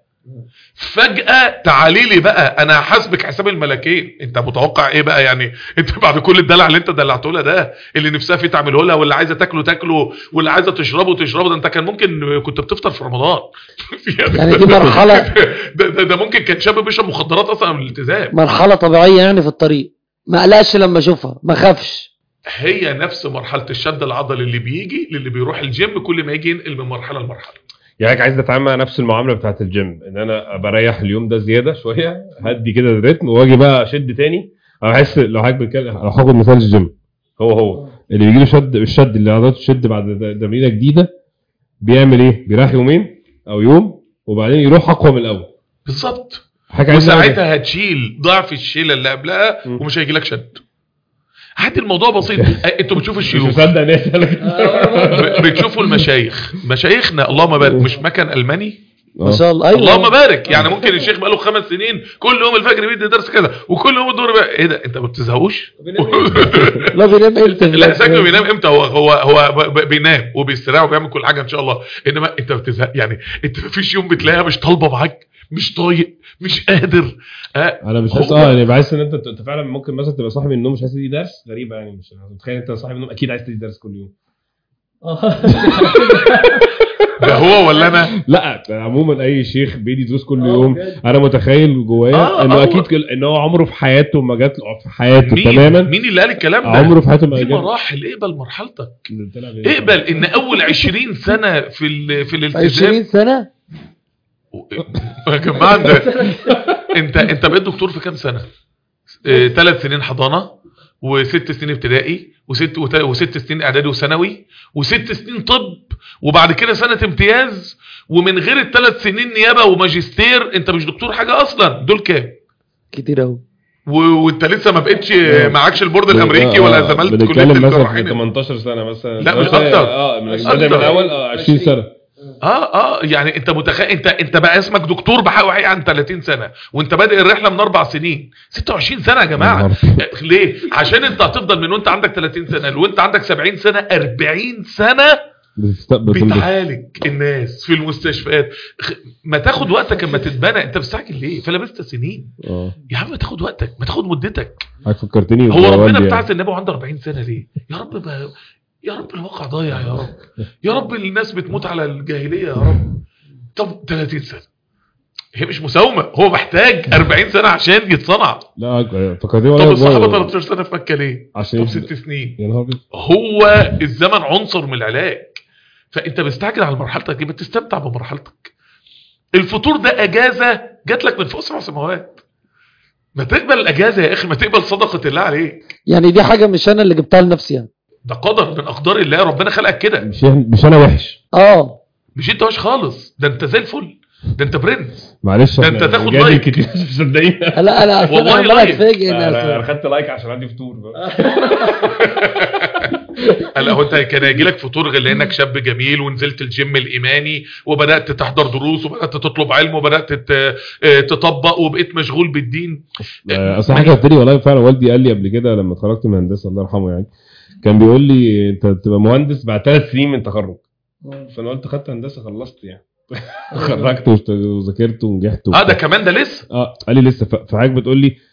فجأة تعالي لي بقى انا هحاسبك حساب الملكين انت متوقع ايه بقى يعني انت بعد كل الدلع اللي انت دلعته لها ده اللي نفسها فيه تعمله لها واللي عايزه تاكله تاكله واللي عايزه تشربه تشربه ده انت كان ممكن كنت بتفطر في رمضان يعني دي مرحلة- ده, ده, ده ممكن كان شاب بيشرب مخدرات اصلا من الالتزام مرحله طبيعيه يعني في الطريق ما قلقش لما اشوفها ما خافش هي نفس مرحله الشد العضلي اللي بيجي للي بيروح الجيم كل ما يجي ينقل من مرحله لمرحله يعني عايز اتعامل مع نفس المعامله بتاعت الجيم ان انا بريح اليوم ده زياده شويه هدي كده الريتم واجي بقى اشد تاني انا بحس لو حضرتك بتكلم لو هاخد مثال الجيم هو هو اللي بيجي له شد الشد اللي عضلاته تشد بعد د- تمرينه جديده بيعمل ايه؟ بيريح يومين او يوم وبعدين يروح اقوى من الاول بالظبط حاجه عايز وساعتها هتشيل ضعف الشيله اللي قبلها م. ومش هيجي لك شد عادي الموضوع بسيط انتوا بتشوفوا مش الشيوخ مصدق ناس ب- بتشوفوا المشايخ مشايخنا اللهم بارك مش مكن الماني ما شاء الله ايوه اللهم بارك يعني ممكن الشيخ بقاله خمس سنين كل يوم الفجر بيدي درس كذا وكل يوم الدور بقى ايه ده انت ما بتزهقوش لا بينام امتى لا شكله بينام امتى هو هو هو ب- ب- بينام وبيستريح وبيعمل كل حاجه ان شاء الله انما انت بتزهق يعني انت ما فيش يوم بتلاقيها مش طالبه معاك مش طايق مش قادر آه انا مش حاسس هو- اه يعني بحس ان انت انت فعلا ممكن مثلا تبقى صاحب النوم مش عايز تدي درس غريبه يعني مش متخيل انت صاحب النوم اكيد عايز تدي درس كل يوم ده هو ولا انا لا عموما اي شيخ بيدي دروس كل يوم انا متخيل جوايا آه، انه هو- اكيد كل- ان هو عمره في حياته ما جات له في حياته مين تماما مين اللي قال الكلام ده عمره في حياته ما دي جات مراحل اقبل مرحلتك ايه اقبل ان اول 20 سنه في ال- في الالتزام 20 سنه يا جماعه انت انت انت بقيت دكتور في كام سنه؟ ثلاث سنين حضانه وست سنين ابتدائي وست وت- وست سنين اعدادي وثانوي وست سنين طب وبعد كده سنه امتياز ومن غير الثلاث سنين نيابه وماجستير انت مش دكتور حاجه اصلا دول كام؟ كتير قوي و- وانت لسه ما بقتش آه. معكش البورد الامريكي ولا زملت كليه بنتكلم مثلا في الجراحين 18 سنه مثلا لا، مش مثلا- أكتر. اه من أكتر. بدأ من الاول اه 20 سنه اه اه يعني انت متخيل انت انت بقى اسمك دكتور بحق وحقيقي عن 30 سنه وانت بادئ الرحله من اربع سنين 26 سنه يا جماعه ليه عشان انت هتفضل من وانت عندك 30 سنه وانت عندك 70 سنه 40 سنه بتستقبل كل ده. بتعالج الناس في المستشفيات خ- ما تاخد وقتك اما تتبنى انت مستعجل ليه فلبست سنين اه يا عم ما تاخد وقتك ما تاخد مدتك حضرتك فكرتني هو ربنا بوالدي بتاع يعني. النبي وعنده 40 سنه ليه يا رب ما يا رب الواقع ضايع يا رب يا رب الناس بتموت على الجاهليه يا رب طب 30 سنه هي مش مساومه هو محتاج 40 سنه عشان يتصنع لا فكرتني طب وانا الصحابه صغير. 13 سنه في مكه ليه عشان طب ست سنين يا نهار أبيض. هو الزمن عنصر من العلاج فانت مستعجل على مرحلتك يبقى تستمتع بمرحلتك الفطور ده اجازه جات لك من فوق سبع سماوات ما تقبل الاجازه يا اخي ما تقبل صدقه الله عليك يعني دي حاجه مش انا اللي جبتها لنفسي يعني ده قدر من اقدار الله ربنا خلقك كده مش مش انا وحش اه مش انت وحش خالص ده انت زي الفل ده انت برنس معلش ده إحنا انت تاخد جادل لايك. كتير مش مصدقين لا انا أصل والله انا عمال لايك. اتفاجئ انا أنا إن خدت لايك عشان عندي فطور لا هو انت كان هيجي لك فطور غير لانك شاب جميل ونزلت الجيم الايماني وبدات تحضر دروس وبدات تطلب علم وبدات تت- اه تطبق وبقيت مشغول بالدين آه، اصل حاجه قلت لي والله فعلا والدي قال لي قبل كده لما اتخرجت من هندسه الله يرحمه يعني كان بيقول لي انت تبقى مهندس بعد ثلاث سنين من التخرج فانا قلت خدت هندسه خلصت يعني خرجت واشت- وذاكرت ونجحت اه ده كمان ده لسه اه قال لي لسه ف- فحضرتك بتقول لي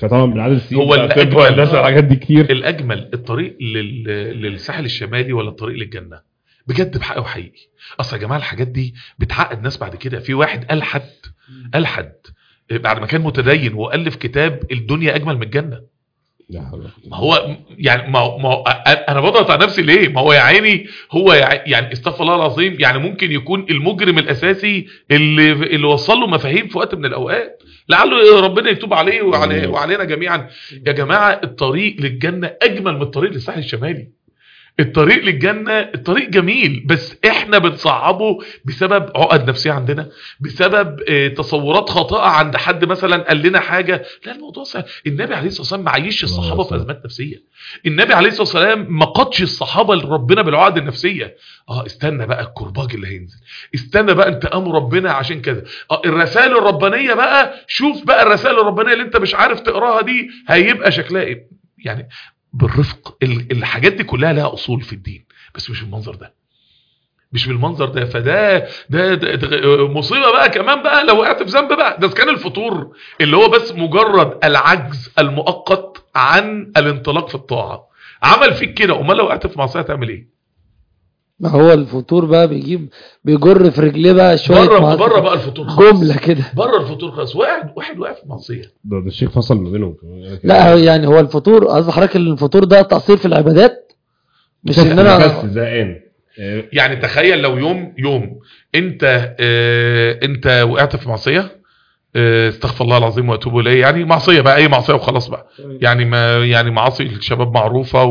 فطبعا بالعدد السنين هو بتاع الأجمل. الطب والهندسه والحاجات دي كتير الاجمل الطريق لل... للساحل الشمالي ولا الطريق للجنه بجد بحق وحقيقي اصل يا جماعه الحاجات دي بتعقد ناس بعد كده في واحد الحد الحد بعد ما كان متدين والف كتاب الدنيا اجمل من الجنه لا حول ولا قوة. ما هو يعني ما هو, ما هو انا بضغط على نفسي ليه ما هو يا عيني هو يع- يعني استغفر الله العظيم يعني ممكن يكون المجرم الاساسي اللي اللي وصل له مفاهيم في وقت من الاوقات لعله ربنا يتوب عليه وعلى وعلينا جميعا يا جماعه الطريق للجنه اجمل من الطريق للساحل الشمالي الطريق للجنة الطريق جميل بس احنا بنصعبه بسبب عقد نفسية عندنا بسبب آه، تصورات خاطئة عند حد مثلا قال لنا حاجة لا الموضوع سهل النبي عليه الصلاة والسلام ما عيش الصحابة في أزمات نفسية النبي عليه الصلاة والسلام ما قادش الصحابة لربنا بالعقد النفسية اه استنى بقى الكرباج اللي هينزل استنى بقى انتقام ربنا عشان كذا اه الرسائل الربانية بقى شوف بقى الرسائل الربانية اللي انت مش عارف تقراها دي هيبقى شكلها ايه يعني بالرفق ال- الحاجات دي كلها لها اصول في الدين بس مش بالمنظر ده مش بالمنظر ده فده ده, ده, ده مصيبه بقى كمان بقى لو وقعت في ذنب بقى ده كان الفطور اللي هو بس مجرد العجز المؤقت عن الانطلاق في الطاعه عمل فيك كده امال لو وقعت في معصيه هتعمل ايه ما هو الفطور بقى بيجيب بيجر في رجليه بقى شويه بره معصية. بره بقى الفطور خالص. جمله كده بره الفطور خلاص واحد واحد واقع في معصيه ده, ده الشيخ فصل ما بينهم كمان. لا هو يعني هو الفطور قصدي حضرتك ان الفطور ده تقصير في العبادات مش ان بس انا زهقان آه، يعني تخيل لو يوم يوم انت اه انت وقعت في معصيه اه استغفر الله العظيم واتوب اليه يعني معصيه بقى اي معصيه وخلاص بقى يعني ما يعني معاصي الشباب معروفه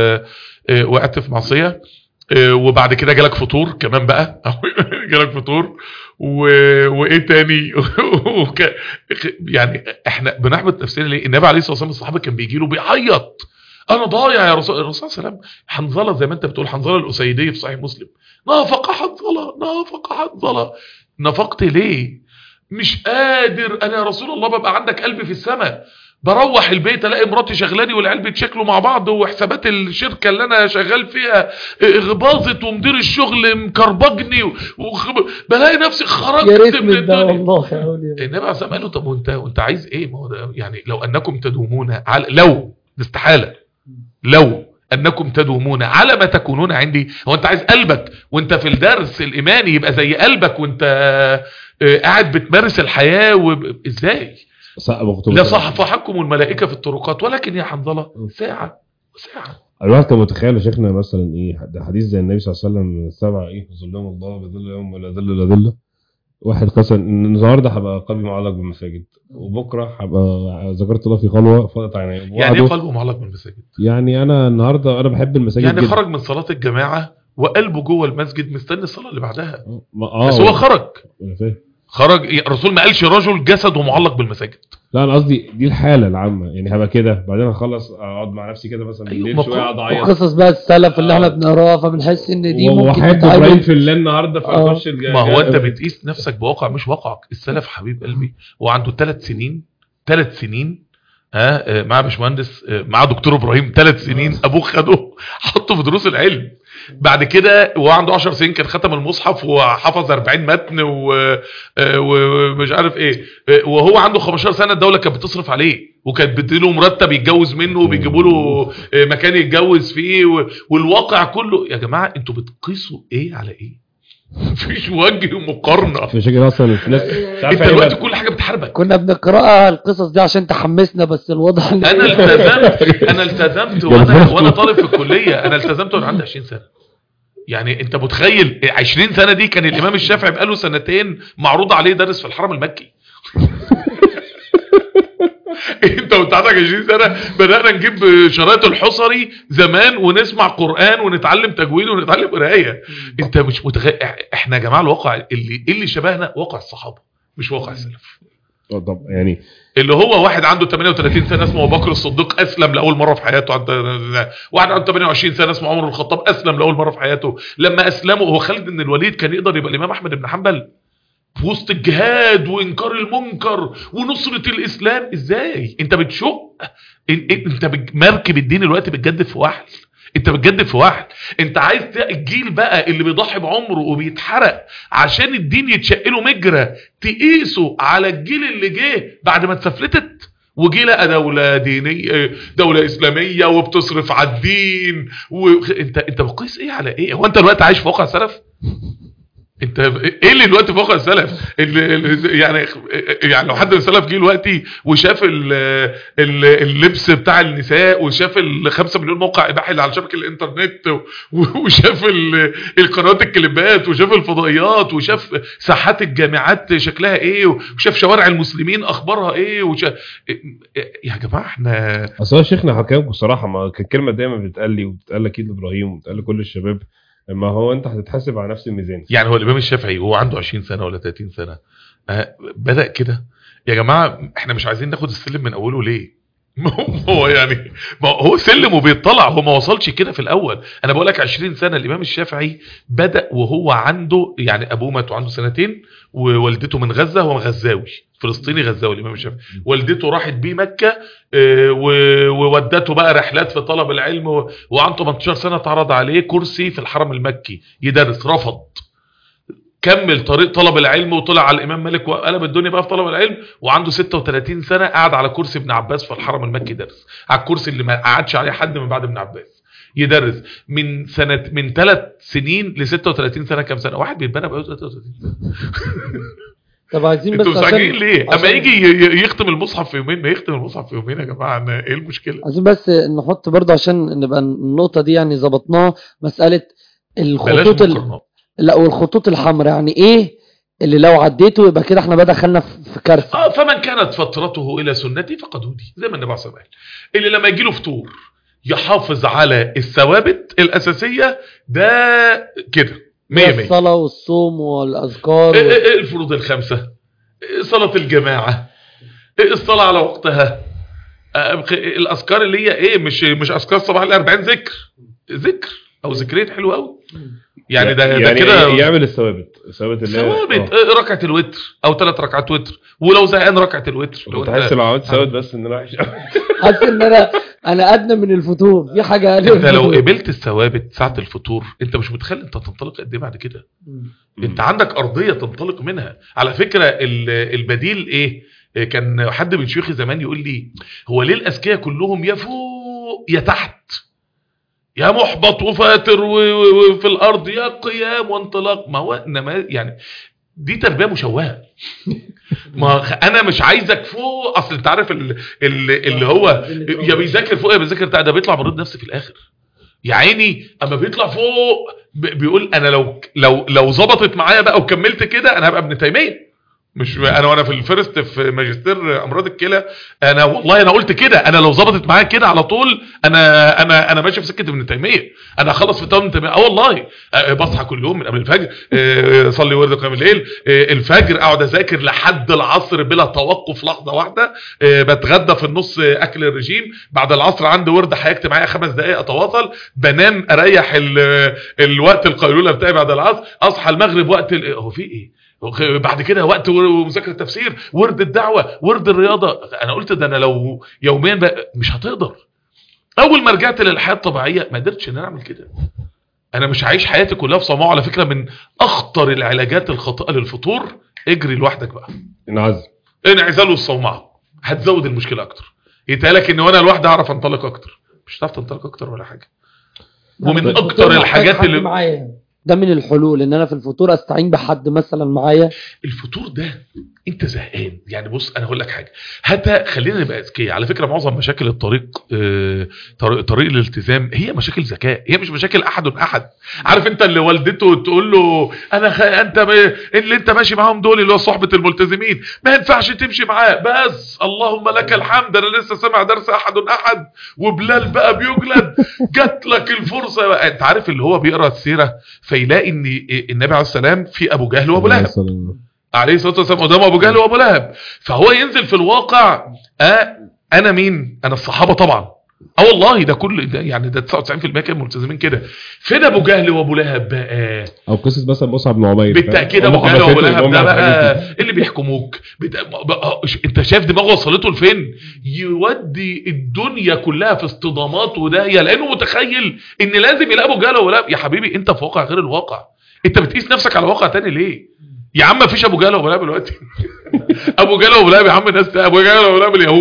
ووقعت في معصيه اه وبعد كده جالك فطور كمان بقى جالك فطور و... وايه تاني وك... يعني احنا بنحبط نفسنا ليه النبي عليه الصلاه والسلام الصحابه كان بيجي له بيعيط انا ضايع يا رسول الرسول صلى الله عليه وسلم حنظله زي ما انت بتقول حنظله الاسيديه في صحيح مسلم نافق حنظله نافق حنظله نفقت ليه مش قادر انا يا رسول الله ببقى عندك قلبي في السماء بروح البيت الاقي مراتي شغلاني والعيال بيتشكلوا مع بعض وحسابات الشركه اللي انا شغال فيها باظت ومدير الشغل مكربجني وخب... بلاقي نفسي يا خرجت ريت من من ده الدنيا والله يا اولياء النبي عليه الصلاه والسلام قال له طب وانت وانت عايز ايه ما هو ده يعني لو انكم تدومون على لو ده استحاله لو انكم تدومون على ما تكونون عندي هو انت عايز قلبك وانت في الدرس الايماني يبقى زي قلبك وانت آه، قاعد بتمارس الحياه وب... ازاي صح مكتوب لا صحفحكم الملائكه في الطرقات ولكن يا حنظله ساعه ساعه الواحد كان متخيل يا شيخنا مثلا ايه ده حديث زي النبي صلى الله عليه وسلم السبعه ايه ظلهم الله بظل يوم ولا ظل الا ظله واحد قسم ان النهارده هبقى قلبي معلق بالمساجد وبكره هبقى ذكرت الله في خلوه فقط عيني يعني ايه وبعده- قلبه معلق بالمساجد يعني انا النهارده انا بحب المساجد يعني جدا. خرج من صلاه الجماعه وقلبه جوه المسجد مستني الصلاه اللي بعدها ما- اه بس هو خرج أنا فاهم. خرج الرسول ما قالش رجل جسده معلق بالمساجد لا انا قصدي دي الحاله العامه يعني هبقى كده بعدين اخلص اقعد مع نفسي كده مثلا أيوة، بالليل ما شويه كل- اقعد اعيط وقصص بقى السلف اللي احنا آه. بنقراها فبنحس ان دي ممكن وحياة تتعامل- ابراهيم في الليل النهارده آه. فاخش الج- ما هو انت بتقيس نفسك بواقع مش واقعك السلف حبيب قلبي هو عنده ثلاث سنين ثلاث سنين ها آه، مع باشمهندس آه، مع دكتور ابراهيم ثلاث سنين ابوه خده حطه في دروس العلم بعد كده وهو عنده 10 سنين كان ختم المصحف وحفظ 40 متن و- آه، ومش عارف ايه آه، وهو عنده 15 سنه الدوله كانت بتصرف عليه وكانت بتديله مرتب يتجوز منه وبيجيبوا له آه، مكان يتجوز فيه و- والواقع كله يا جماعه انتوا بتقيسوا ايه على ايه مفيش وجه مقارنه في شكل اصلا في ناس مش عارف انت يعني دلوقتي بقى- كل حاجه بتحاربك كنا بنقراها القصص دي عشان تحمسنا بس الوضع إن- انا التزمت انا التزمت وانا وانا طالب في الكليه انا التزمت وانا عندي 20 سنه يعني انت متخيل 20 سنه دي كان الامام الشافعي بقاله سنتين معروض عليه درس في الحرم المكي انت وانت عندك 20 سنه بدانا نجيب شرايط الحصري زمان ونسمع قران ونتعلم تجويد ونتعلم قرايه انت مش متخيل احنا يا جماعه الواقع اللي اللي شبهنا واقع الصحابه مش واقع السلف آه، طب يعني اللي هو واحد عنده 38 سنه اسمه ابو بكر الصديق اسلم لاول مره في حياته عند واحد عنده 28 سنه اسمه عمر بن الخطاب اسلم لاول مره في حياته لما اسلموا هو خالد بن الوليد كان يقدر يبقى الامام احمد بن حنبل في وسط الجهاد وانكار المنكر ونصره الاسلام ازاي انت بتشق ان- ان- انت بج- مركب الدين الوقت بتجدد في وحل انت بتجدد في وحل انت عايز ت- الجيل بقى اللي بيضحي بعمره وبيتحرق عشان الدين يتشق له مجرى تقيسه على الجيل اللي جه بعد ما اتسفلتت وجي لقى دولة دينية دولة إسلامية وبتصرف على الدين وانت انت بتقيس ايه على ايه هو انت دلوقتي عايش في واقع سلف انت ايه اللي دلوقتي في واقع السلف اللي اللي- يعني يعني لو حد من السلف جه دلوقتي وشاف ال- ال- اللبس بتاع النساء وشاف الخمسة مليون موقع اباحي اللي على شبكه الانترنت و- وشاف ال- القنوات الكليبات وشاف الفضائيات وشاف ساحات الجامعات شكلها ايه وشاف شوارع المسلمين اخبارها ايه وشاف يا جماعه احنا اصل هو شيخنا هكلمك بصراحه ما كان كلمه دايما بتتقال لي وبتتقال اكيد لابراهيم وبتتقال لكل الشباب ما هو انت هتتحاسب على نفس الميزان يعني هو الامام الشافعي وهو عنده 20 سنه ولا 30 سنه آه، بدا كده يا جماعه احنا مش عايزين ناخد السلم من اوله ليه ما هو- هو يعني ما هو سلم وبيطلع هو ما وصلش كده في الاول انا بقول لك 20 سنه الامام الشافعي بدا وهو عنده يعني ابوه مات وعنده سنتين ووالدته من غزه هو غزاوي فلسطيني غزاوي الامام الشافعي والدته راحت بيه مكه آه، و- وودته بقى رحلات في طلب العلم و- وعنده 18 سنه اتعرض عليه كرسي في الحرم المكي يدرس رفض كمل طريق طلب العلم وطلع على الامام مالك وقلب الدنيا بقى في طلب العلم وعنده 36 سنه قاعد على كرسي ابن عباس في الحرم المكي يدرس على الكرسي اللي ما قعدش عليه حد من بعد ابن عباس يدرس من سنه من ثلاث سنين ل 36 سنه كام سنه واحد بيتبنى بقى 33 سنه طب عايزين بس انتوا مستعجلين عشان ليه اما عشان- يجي ي- ي- يختم المصحف في يومين ما يختم المصحف في يومين يا جماعه أنا ايه المشكله عايزين بس نحط برضه عشان نبقى النقطة دي يعني ظبطناها مسألة بلاش الخطوط ال... مقارنات لا والخطوط الحمراء يعني ايه اللي لو عديته يبقى كده احنا بقى دخلنا في في كارثة اه فمن كانت فترته الى سنتي فقد هدي زي ما النبي عليه الصلاه والسلام قال. اللي لما يجي له فطور يحافظ على الثوابت الاساسيه ده كده 100 100 الصلاة والصوم والأذكار إيه و... إيه الفروض الخمسه إيه صلاه الجماعه إيه الصلاه على وقتها آه، الاذكار اللي هي ايه مش مش اذكار صباح ال 40 ذكر ذكر او ذكرين حلو قوي يعني ده ده يعني كده يعمل الثوابت الثوابت اللي هي- ثوابت آه. إيه ركعه الوتر او ثلاث ركعات وتر ولو زهقان ركعه الوتر لو كنت أنت- حاسس لو عملت ثوابت بس ان انا وحش قوي. حاسس ان انا انا ادنى من الفطور في حاجة اقل من انت لو الفطور. قبلت الثوابت ساعه الفطور انت مش متخيل انت هتنطلق قد ايه بعد كده انت عندك ارضيه تنطلق منها على فكره ال- البديل ايه إيه كان حد من شيوخي زمان يقول لي هو ليه الاذكياء كلهم يا فوق يا تحت يا محبط وفاتر و- و- وفي الارض يا قيام وانطلاق ما هو انما يعني دي تربيه مشوهه ما خ- انا مش عايزك فوق اصل انت عارف ال- ال- اللي هو يا بيذاكر فوق يا بيذاكر تحت ده بيطلع مريض نفسي في الاخر يا عيني اما بيطلع فوق ب- بيقول انا لو لو لو ظبطت معايا بقى وكملت كده انا هبقى ابن تيميه مش انا وانا في الفيرست في ماجستير امراض الكلى انا والله انا قلت كده انا لو ظبطت معايا كده على طول انا انا انا ماشي في سكه ابن تيميه انا هخلص في ابن تيميه اه والله آه، بصحى كل يوم من قبل الفجر آه، اصلي ورد قيام الليل آه، الفجر اقعد اذاكر لحد العصر بلا توقف لحظه واحده آه، بتغدى في النص آه، اكل الرجيم بعد العصر عندي ورد هيكتب معايا خمس دقائق اتواصل بنام اريح ال- الوقت القيلوله بتاعي بعد العصر اصحى المغرب وقت ال- هو في ايه وخ- بعد كده وقت ور- مذاكره تفسير ورد الدعوه ورد الرياضه انا قلت ده انا لو يوميا بقى مش هتقدر اول ما رجعت للحياه الطبيعيه ما قدرتش ان انا اعمل كده انا مش عايش حياتي كلها في صماء على فكره من اخطر العلاجات الخاطئه للفطور اجري لوحدك بقى انعزل انعزال والصومعه هتزود المشكله اكتر يتقالك ان وانا لوحدي اعرف انطلق اكتر مش هتعرف تنطلق اكتر ولا حاجه ومن الفطور اكتر محتاج الحاجات حد اللي معايا ده من الحلول ان انا في الفطور استعين بحد مثلا معايا الفطور ده انت زهقان يعني بص انا هقول لك حاجه حتى خلينا نبقى اذكياء على فكره معظم مشاكل الطريق آه، طريق, طريق الالتزام هي مشاكل ذكاء هي مش مشاكل احد احد عارف انت اللي والدته تقول له انا خ... انت ب... اللي انت ماشي معاهم دول اللي هو صحبه الملتزمين ما ينفعش تمشي معاه بس اللهم لك الحمد انا لسه سامع درس احد احد وبلال بقى بيجلد جات لك الفرصه بقى. انت عارف اللي هو بيقرا السيره فيلاقي ان النبي عليه السلام في ابو جهل وابو لهب عليه الصلاه والسلام قدام ابو جهل وابو لهب فهو ينزل في الواقع آه انا مين انا الصحابه طبعا اه والله ده كل ده يعني ده 99% كانوا ملتزمين كده فين ابو جهل وابو لهب بقى او قصه مثلا مصعب بن عمير بالتاكيد فاهم؟ ابو هم جهل وابو حماسته لهب هم ده الحاجات دي. بقى اللي بيحكموك بت... بقى... انت شايف دماغه وصلته لفين يودي الدنيا كلها في اصطدامات وداهيه لانه متخيل ان لازم يلاقي ابو جهل وابو لهب يا حبيبي انت في واقع غير الواقع انت بتقيس نفسك على واقع تاني ليه يا عم مفيش ابو جهل وابو لهب دلوقتي ابو جهل وابو لهب يا عم الناس ابو جهل وابو لهب اليهود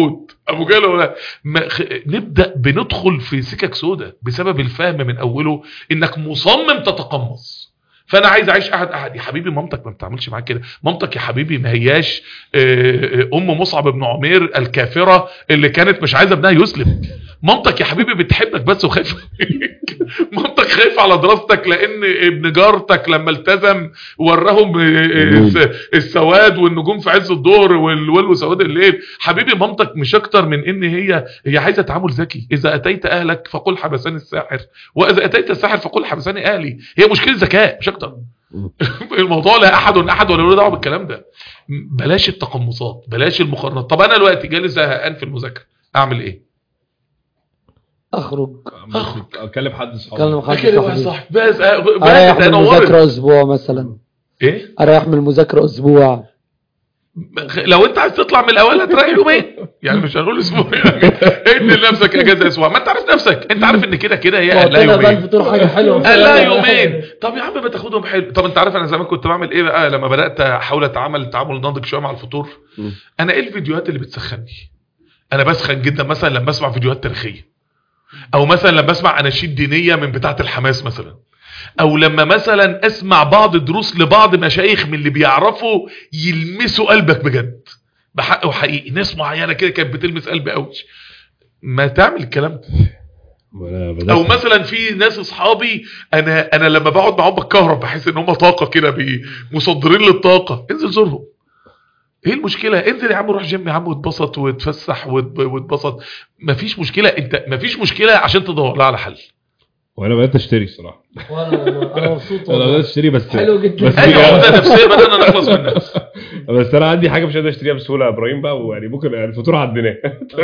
ابو جهل ولا ما خ... نبدا بندخل في سكك سودة بسبب الفهم من اوله انك مصمم تتقمص فانا عايز اعيش قاعد قاعد يا حبيبي مامتك ما بتعملش معاك كده مامتك يا حبيبي ما هياش آه، آه، ام مصعب بن عمير الكافره اللي كانت مش عايزه ابنها يسلم مامتك يا حبيبي بتحبك بس وخايفه عليك. مامتك خايفه على دراستك لان ابن جارتك لما التزم وراهم آه، آه، الس- السواد والنجوم في عز الظهر والول وسواد الليل حبيبي مامتك مش اكتر من ان هي هي عايزه تعامل ذكي اذا اتيت اهلك فقل حبسني الساحر واذا اتيت الساحر فقل حبسني اهلي هي مشكله ذكاء مش اكتر الموضوع لا احد احد ولا له دعوه بالكلام ده بلاش التقمصات بلاش المقارنات طب انا دلوقتي جالي زهقان في المذاكره اعمل ايه اخرج أخرج. اكلم حد صحابي كلم حد كده واحد صاحبي صح بس بس اريح من تنورت المذاكره اسبوع مثلا ايه اريح من المذاكره اسبوع لو انت عايز تطلع من الاول هتريح يومين يعني مش هنقول اسبوع يعني ادي لنفسك اجازه اسبوع ما انت عارف نفسك انت عارف ان كده كده هي لا وقتنا بقى يومين الفطور حاجه حلوه قال لا يومين طب يا عم ما تاخدهم حلو طب انت عارف انا زمان كنت بعمل ايه بقى لما بدات احاول اتعامل تعامل ناضج شويه مع الفطور مم. انا ايه الفيديوهات اللي بتسخني انا بسخن جدا مثلا لما اسمع فيديوهات تاريخيه او مثلا لما اسمع اناشيد دينيه من بتاعه الحماس مثلا او لما مثلا اسمع بعض دروس لبعض مشايخ من اللي بيعرفوا يلمسوا قلبك بجد بحق وحقيقي ناس معينه كده كانت بتلمس قلبي قوي ما تعمل الكلام ده وأنا بدأت- او مثلا في ناس اصحابي انا انا لما بقعد معاهم بتكهرب بحس ان هم طاقه كده بي- مصدرين للطاقه انزل زورهم ايه المشكله انزل يا عم روح جيم يا عم واتبسط واتفسح وات- واتبسط مفيش مشكله انت مفيش مشكله عشان تدور لها على حل وانا بدات اشتري الصراحه وانا انا مبسوط انا بدات والله اشتري بس حلو جدا. بس ايوه في- هو ده نفسيا بدانا نخلص منها بس انا عندي حاجه مش قادر اشتريها بسهوله يا ابراهيم بقى ويعني ممكن يعني الفاتوره عندنا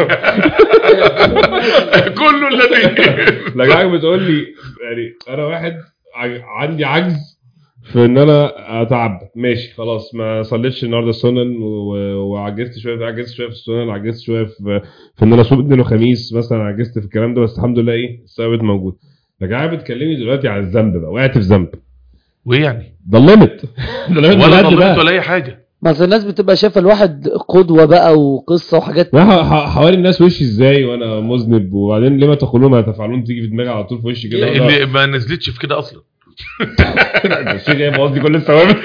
كله الذي لكن حاجه بتقول لي يعني انا واحد ع- عندي عجز في ان انا اتعبى ماشي خلاص ما صليتش النهارده السنن و- وعجزت شويه عجزت شويه في السنن عجزت شويه في في ان انا اصوم اثنين وخميس مثلا عجزت في الكلام ده بس الحمد لله ايه الثوابت موجود لكن قاعد بتكلمني دلوقتي عن الذنب بقى وقعت في ذنب وايه يعني ضلمت ضلمت ولا بجد ضلمت بقى ولا اي حاجه بس الناس بتبقى شايفه الواحد قدوه بقى وقصه وحاجات لا ح- ح- حوالي الناس وشي ازاي وانا مذنب وبعدين لما تقولون ما تفعلون تيجي في دماغي على طول في وشي كده اللي ما نزلتش في كده اصلا ده الشيء جاي قصدي كل الثوابت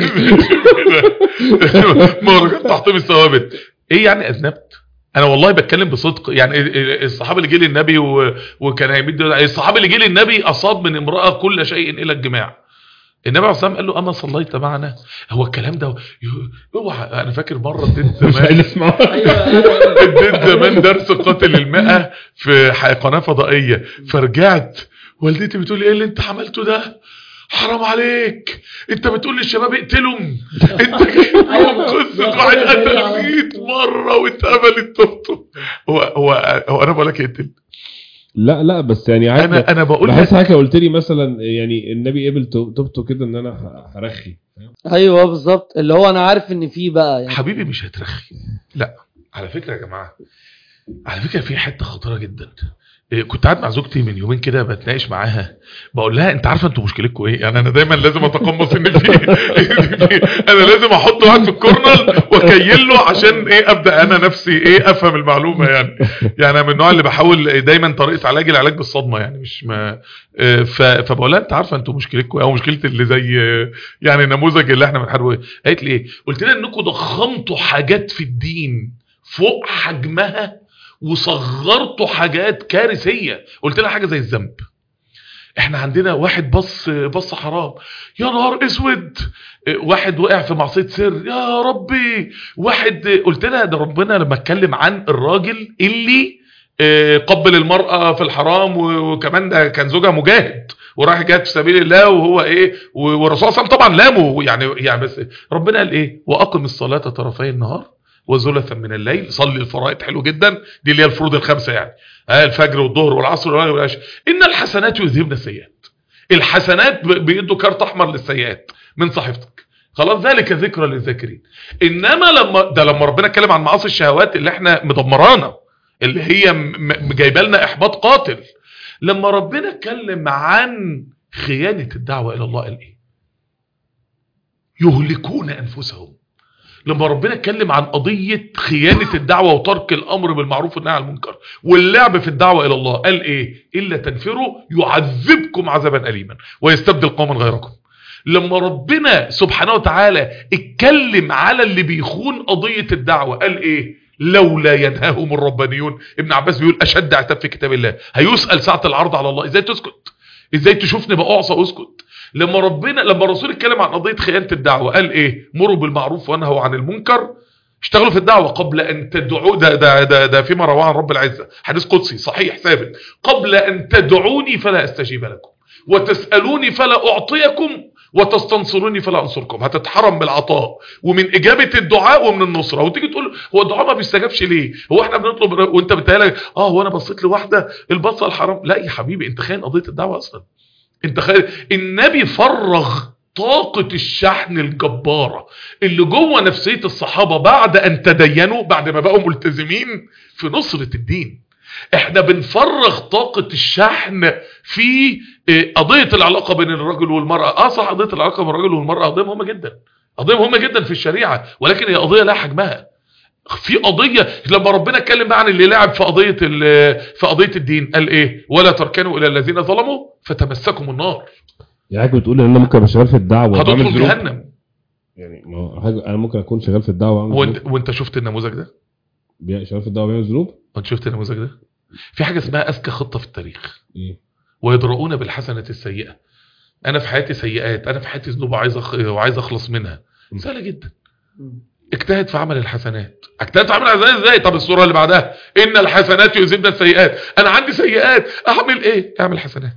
مهرجان تحطيم الثوابت ايه يعني اذنبت انا والله بتكلم بصدق يعني الصحابي اللي جه للنبي و... وكان هيمد الصحابي اللي جه للنبي اصاب من امراه كل شيء الا الجماع النبي عليه الصلاه والسلام قال له اما صليت معنا هو الكلام ده ي- اوعى انا فاكر مره اديت مش زمان عايز اسمع اديت زمان درس قاتل المئة في ح- قناه فضائيه فرجعت والدتي بتقول لي ايه اللي انت عملته ده حرام عليك انت بتقول للشباب اقتلهم انت جايب لهم قصه واحد قتل 100 مره واتقبلت توبته هو هو هو انا بقول لك اقتل لا لا بس يعني عادي انا انا بقول بحس لك حاجه قلت لي مثلا يعني النبي قبل تو- توبته كده ان انا ه- هرخي ايوه بالظبط اللي هو انا عارف ان في بقى يعني حبيبي مش هترخي لا على فكره يا جماعه على فكره في حته خطيره جدا إيه، كنت قاعد مع زوجتي من يومين كده بتناقش معاها بقول لها انت عارفه انتوا مشكلتكم ايه يعني انا دايما لازم اتقمص ان في انا لازم احط واحد في الكورنر واكيل له عشان ايه ابدا انا نفسي ايه افهم المعلومه يعني يعني انا من النوع اللي بحاول دايما طريقه علاجي العلاج بالصدمه يعني مش ما آه، ف- فبقول لها انت عارفه انتوا مشكلتكم إيه؟ او مشكله اللي زي آه، يعني النموذج اللي احنا بنحاربه ايه قالت لي ايه قلت لها انكم ضخمتوا حاجات في الدين فوق حجمها وصغرتوا حاجات كارثيه قلت لها حاجه زي الذنب احنا عندنا واحد بص بص حرام يا نهار اسود واحد وقع في معصيه سر يا ربي واحد قلت لها ده ربنا لما اتكلم عن الراجل اللي آه، قبل المرأة في الحرام و- وكمان ده كان زوجها مجاهد وراح جاهد في سبيل الله وهو ايه و- والرسول صلى الله عليه وسلم طبعا لامه يعني يعني بس ربنا قال ايه واقم الصلاة طرفي النهار وزلفا من الليل صلي الفرائض حلو جدا دي اللي هي الفروض الخمسة يعني آه الفجر والظهر والعصر والمغرب والعشاء ان الحسنات يذهبن السيئات الحسنات ب- بيدوا كارت احمر للسيئات من صحيفتك خلاص ذلك ذكرى للذاكرين انما لما ده لما ربنا اتكلم عن معاصي الشهوات اللي احنا مدمرانا اللي هي م- م- جايبه لنا احباط قاتل لما ربنا اتكلم عن خيانه الدعوه الى الله قال ايه يهلكون انفسهم لما ربنا اتكلم عن قضية خيانة الدعوة وترك الأمر بالمعروف والنهي عن المنكر واللعب في الدعوة إلى الله قال إيه إلا تنفروا يعذبكم عذابا أليما ويستبدل قوما غيركم لما ربنا سبحانه وتعالى اتكلم على اللي بيخون قضية الدعوة قال إيه لولا ينهاهم الربانيون ابن عباس بيقول أشد عتاب في كتاب الله هيسأل ساعة العرض على الله إزاي تسكت إزاي تشوفني بأعصى واسكت لما ربنا لما الرسول اتكلم عن قضيه خيانه الدعوه قال ايه مروا بالمعروف وانهوا عن المنكر اشتغلوا في الدعوه قبل ان تدعوا ده ده ده, ده فيما رواه عن رب العزه حديث قدسي صحيح ثابت قبل ان تدعوني فلا استجيب لكم وتسالوني فلا اعطيكم وتستنصروني فلا انصركم هتتحرم من العطاء ومن اجابه الدعاء ومن النصره وتيجي تقول هو الدعاء ما بيستجابش ليه هو احنا بنطلب وانت بتهيألك اه هو انا بصيت لواحده البصه الحرام لا يا حبيبي انت خاين قضيه الدعوه اصلا انت خير النبي فرغ طاقة الشحن الجبارة اللي جوه نفسية الصحابة بعد ان تدينوا بعد ما بقوا ملتزمين في نصرة الدين احنا بنفرغ طاقة الشحن في اه، قضية العلاقة بين الرجل والمرأة اه صح قضية العلاقة بين الرجل والمرأة قضية مهمة جدا قضية مهمة جدا في الشريعة ولكن هي قضية لها حجمها في قضية لما ربنا اتكلم بقى عن اللي لعب في قضية ال- في قضية الدين قال ايه ولا تركنوا الى الذين ظلموا فتمسكم النار يعني حضرتك بتقول ان انا ممكن ابقى شغال في الدعوه وبعمل هتدخل ذنوب؟ جهنم يعني ما هو حاجة- انا ممكن اكون شغال في الدعوه واعمل وانت, ذنوب وانت شفت النموذج ده بي- شغال في الدعوه بيعمل ذنوب وانت شفت النموذج ده في حاجة اسمها اذكى خطة في التاريخ ايه ويدرؤون بالحسنة السيئة انا في حياتي سيئات انا في حياتي ذنوب وعايز أخ... وعايز اخلص منها م. سهلة جدا اجتهد في عمل الحسنات اجتهد في عمل الحسنات ازاي طب الصورة اللي بعدها ان الحسنات يذهبن السيئات انا عندي سيئات اعمل ايه اعمل حسنات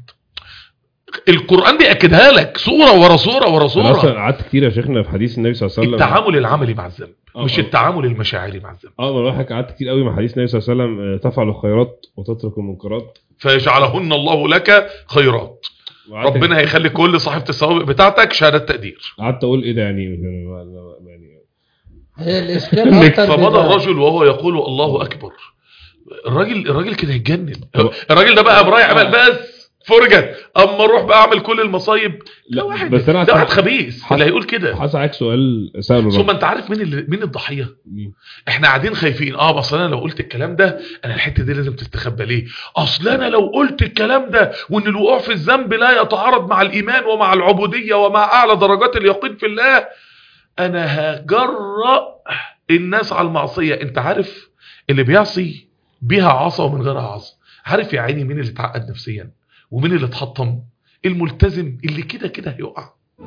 القرآن بيأكدها لك صورة ورا صورة ورا انا اصلا صورة قعدت كتير يا شيخنا في حديث النبي صلى الله عليه وسلم التعامل العملي مع الذنب آه، مش آه. التعامل المشاعري مع الذنب اه ما الواحد قعدت كتير قوي مع حديث النبي صلى الله عليه وسلم آه، تفعل الخيرات وتترك المنكرات فيجعلهن الله لك خيرات وقعدت- ربنا هيخلي كل صحيفة السوابق بتاعتك شهادة تقدير قعدت اقول ايه ده يعني يعني هي الاشكال اكتر فمضى بيبقى- الرجل وهو يقول الله اكبر الراجل الراجل كده هيتجنن هو- الراجل ده بقى برايح عمل بس فرجت اما اروح بقى اعمل كل المصايب لا ده واحد بس انا ده واحد حاسس- خبيث اللي هيقول كده حاسس عليك سؤال سأله ثم الراجل انت عارف مين اللي مين الضحيه مين؟ احنا قاعدين خايفين اه بس انا لو قلت الكلام ده انا الحته دي لازم تستخبى ليه اصل انا لو قلت الكلام ده وان الوقوع في الذنب لا يتعارض مع الايمان ومع العبوديه ومع اعلى درجات اليقين في الله انا هجرأ الناس على المعصيه انت عارف اللي بيعصي بيها عصا ومن غيرها عصا عارف يا عيني مين اللي اتعقد نفسيا ومين اللي اتحطم الملتزم اللي كده كده هيقع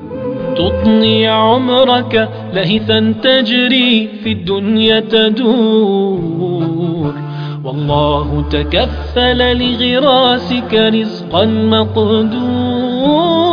تطني عمرك لهثا تجري في الدنيا تدور والله تكفل لغراسك رزقا مقدور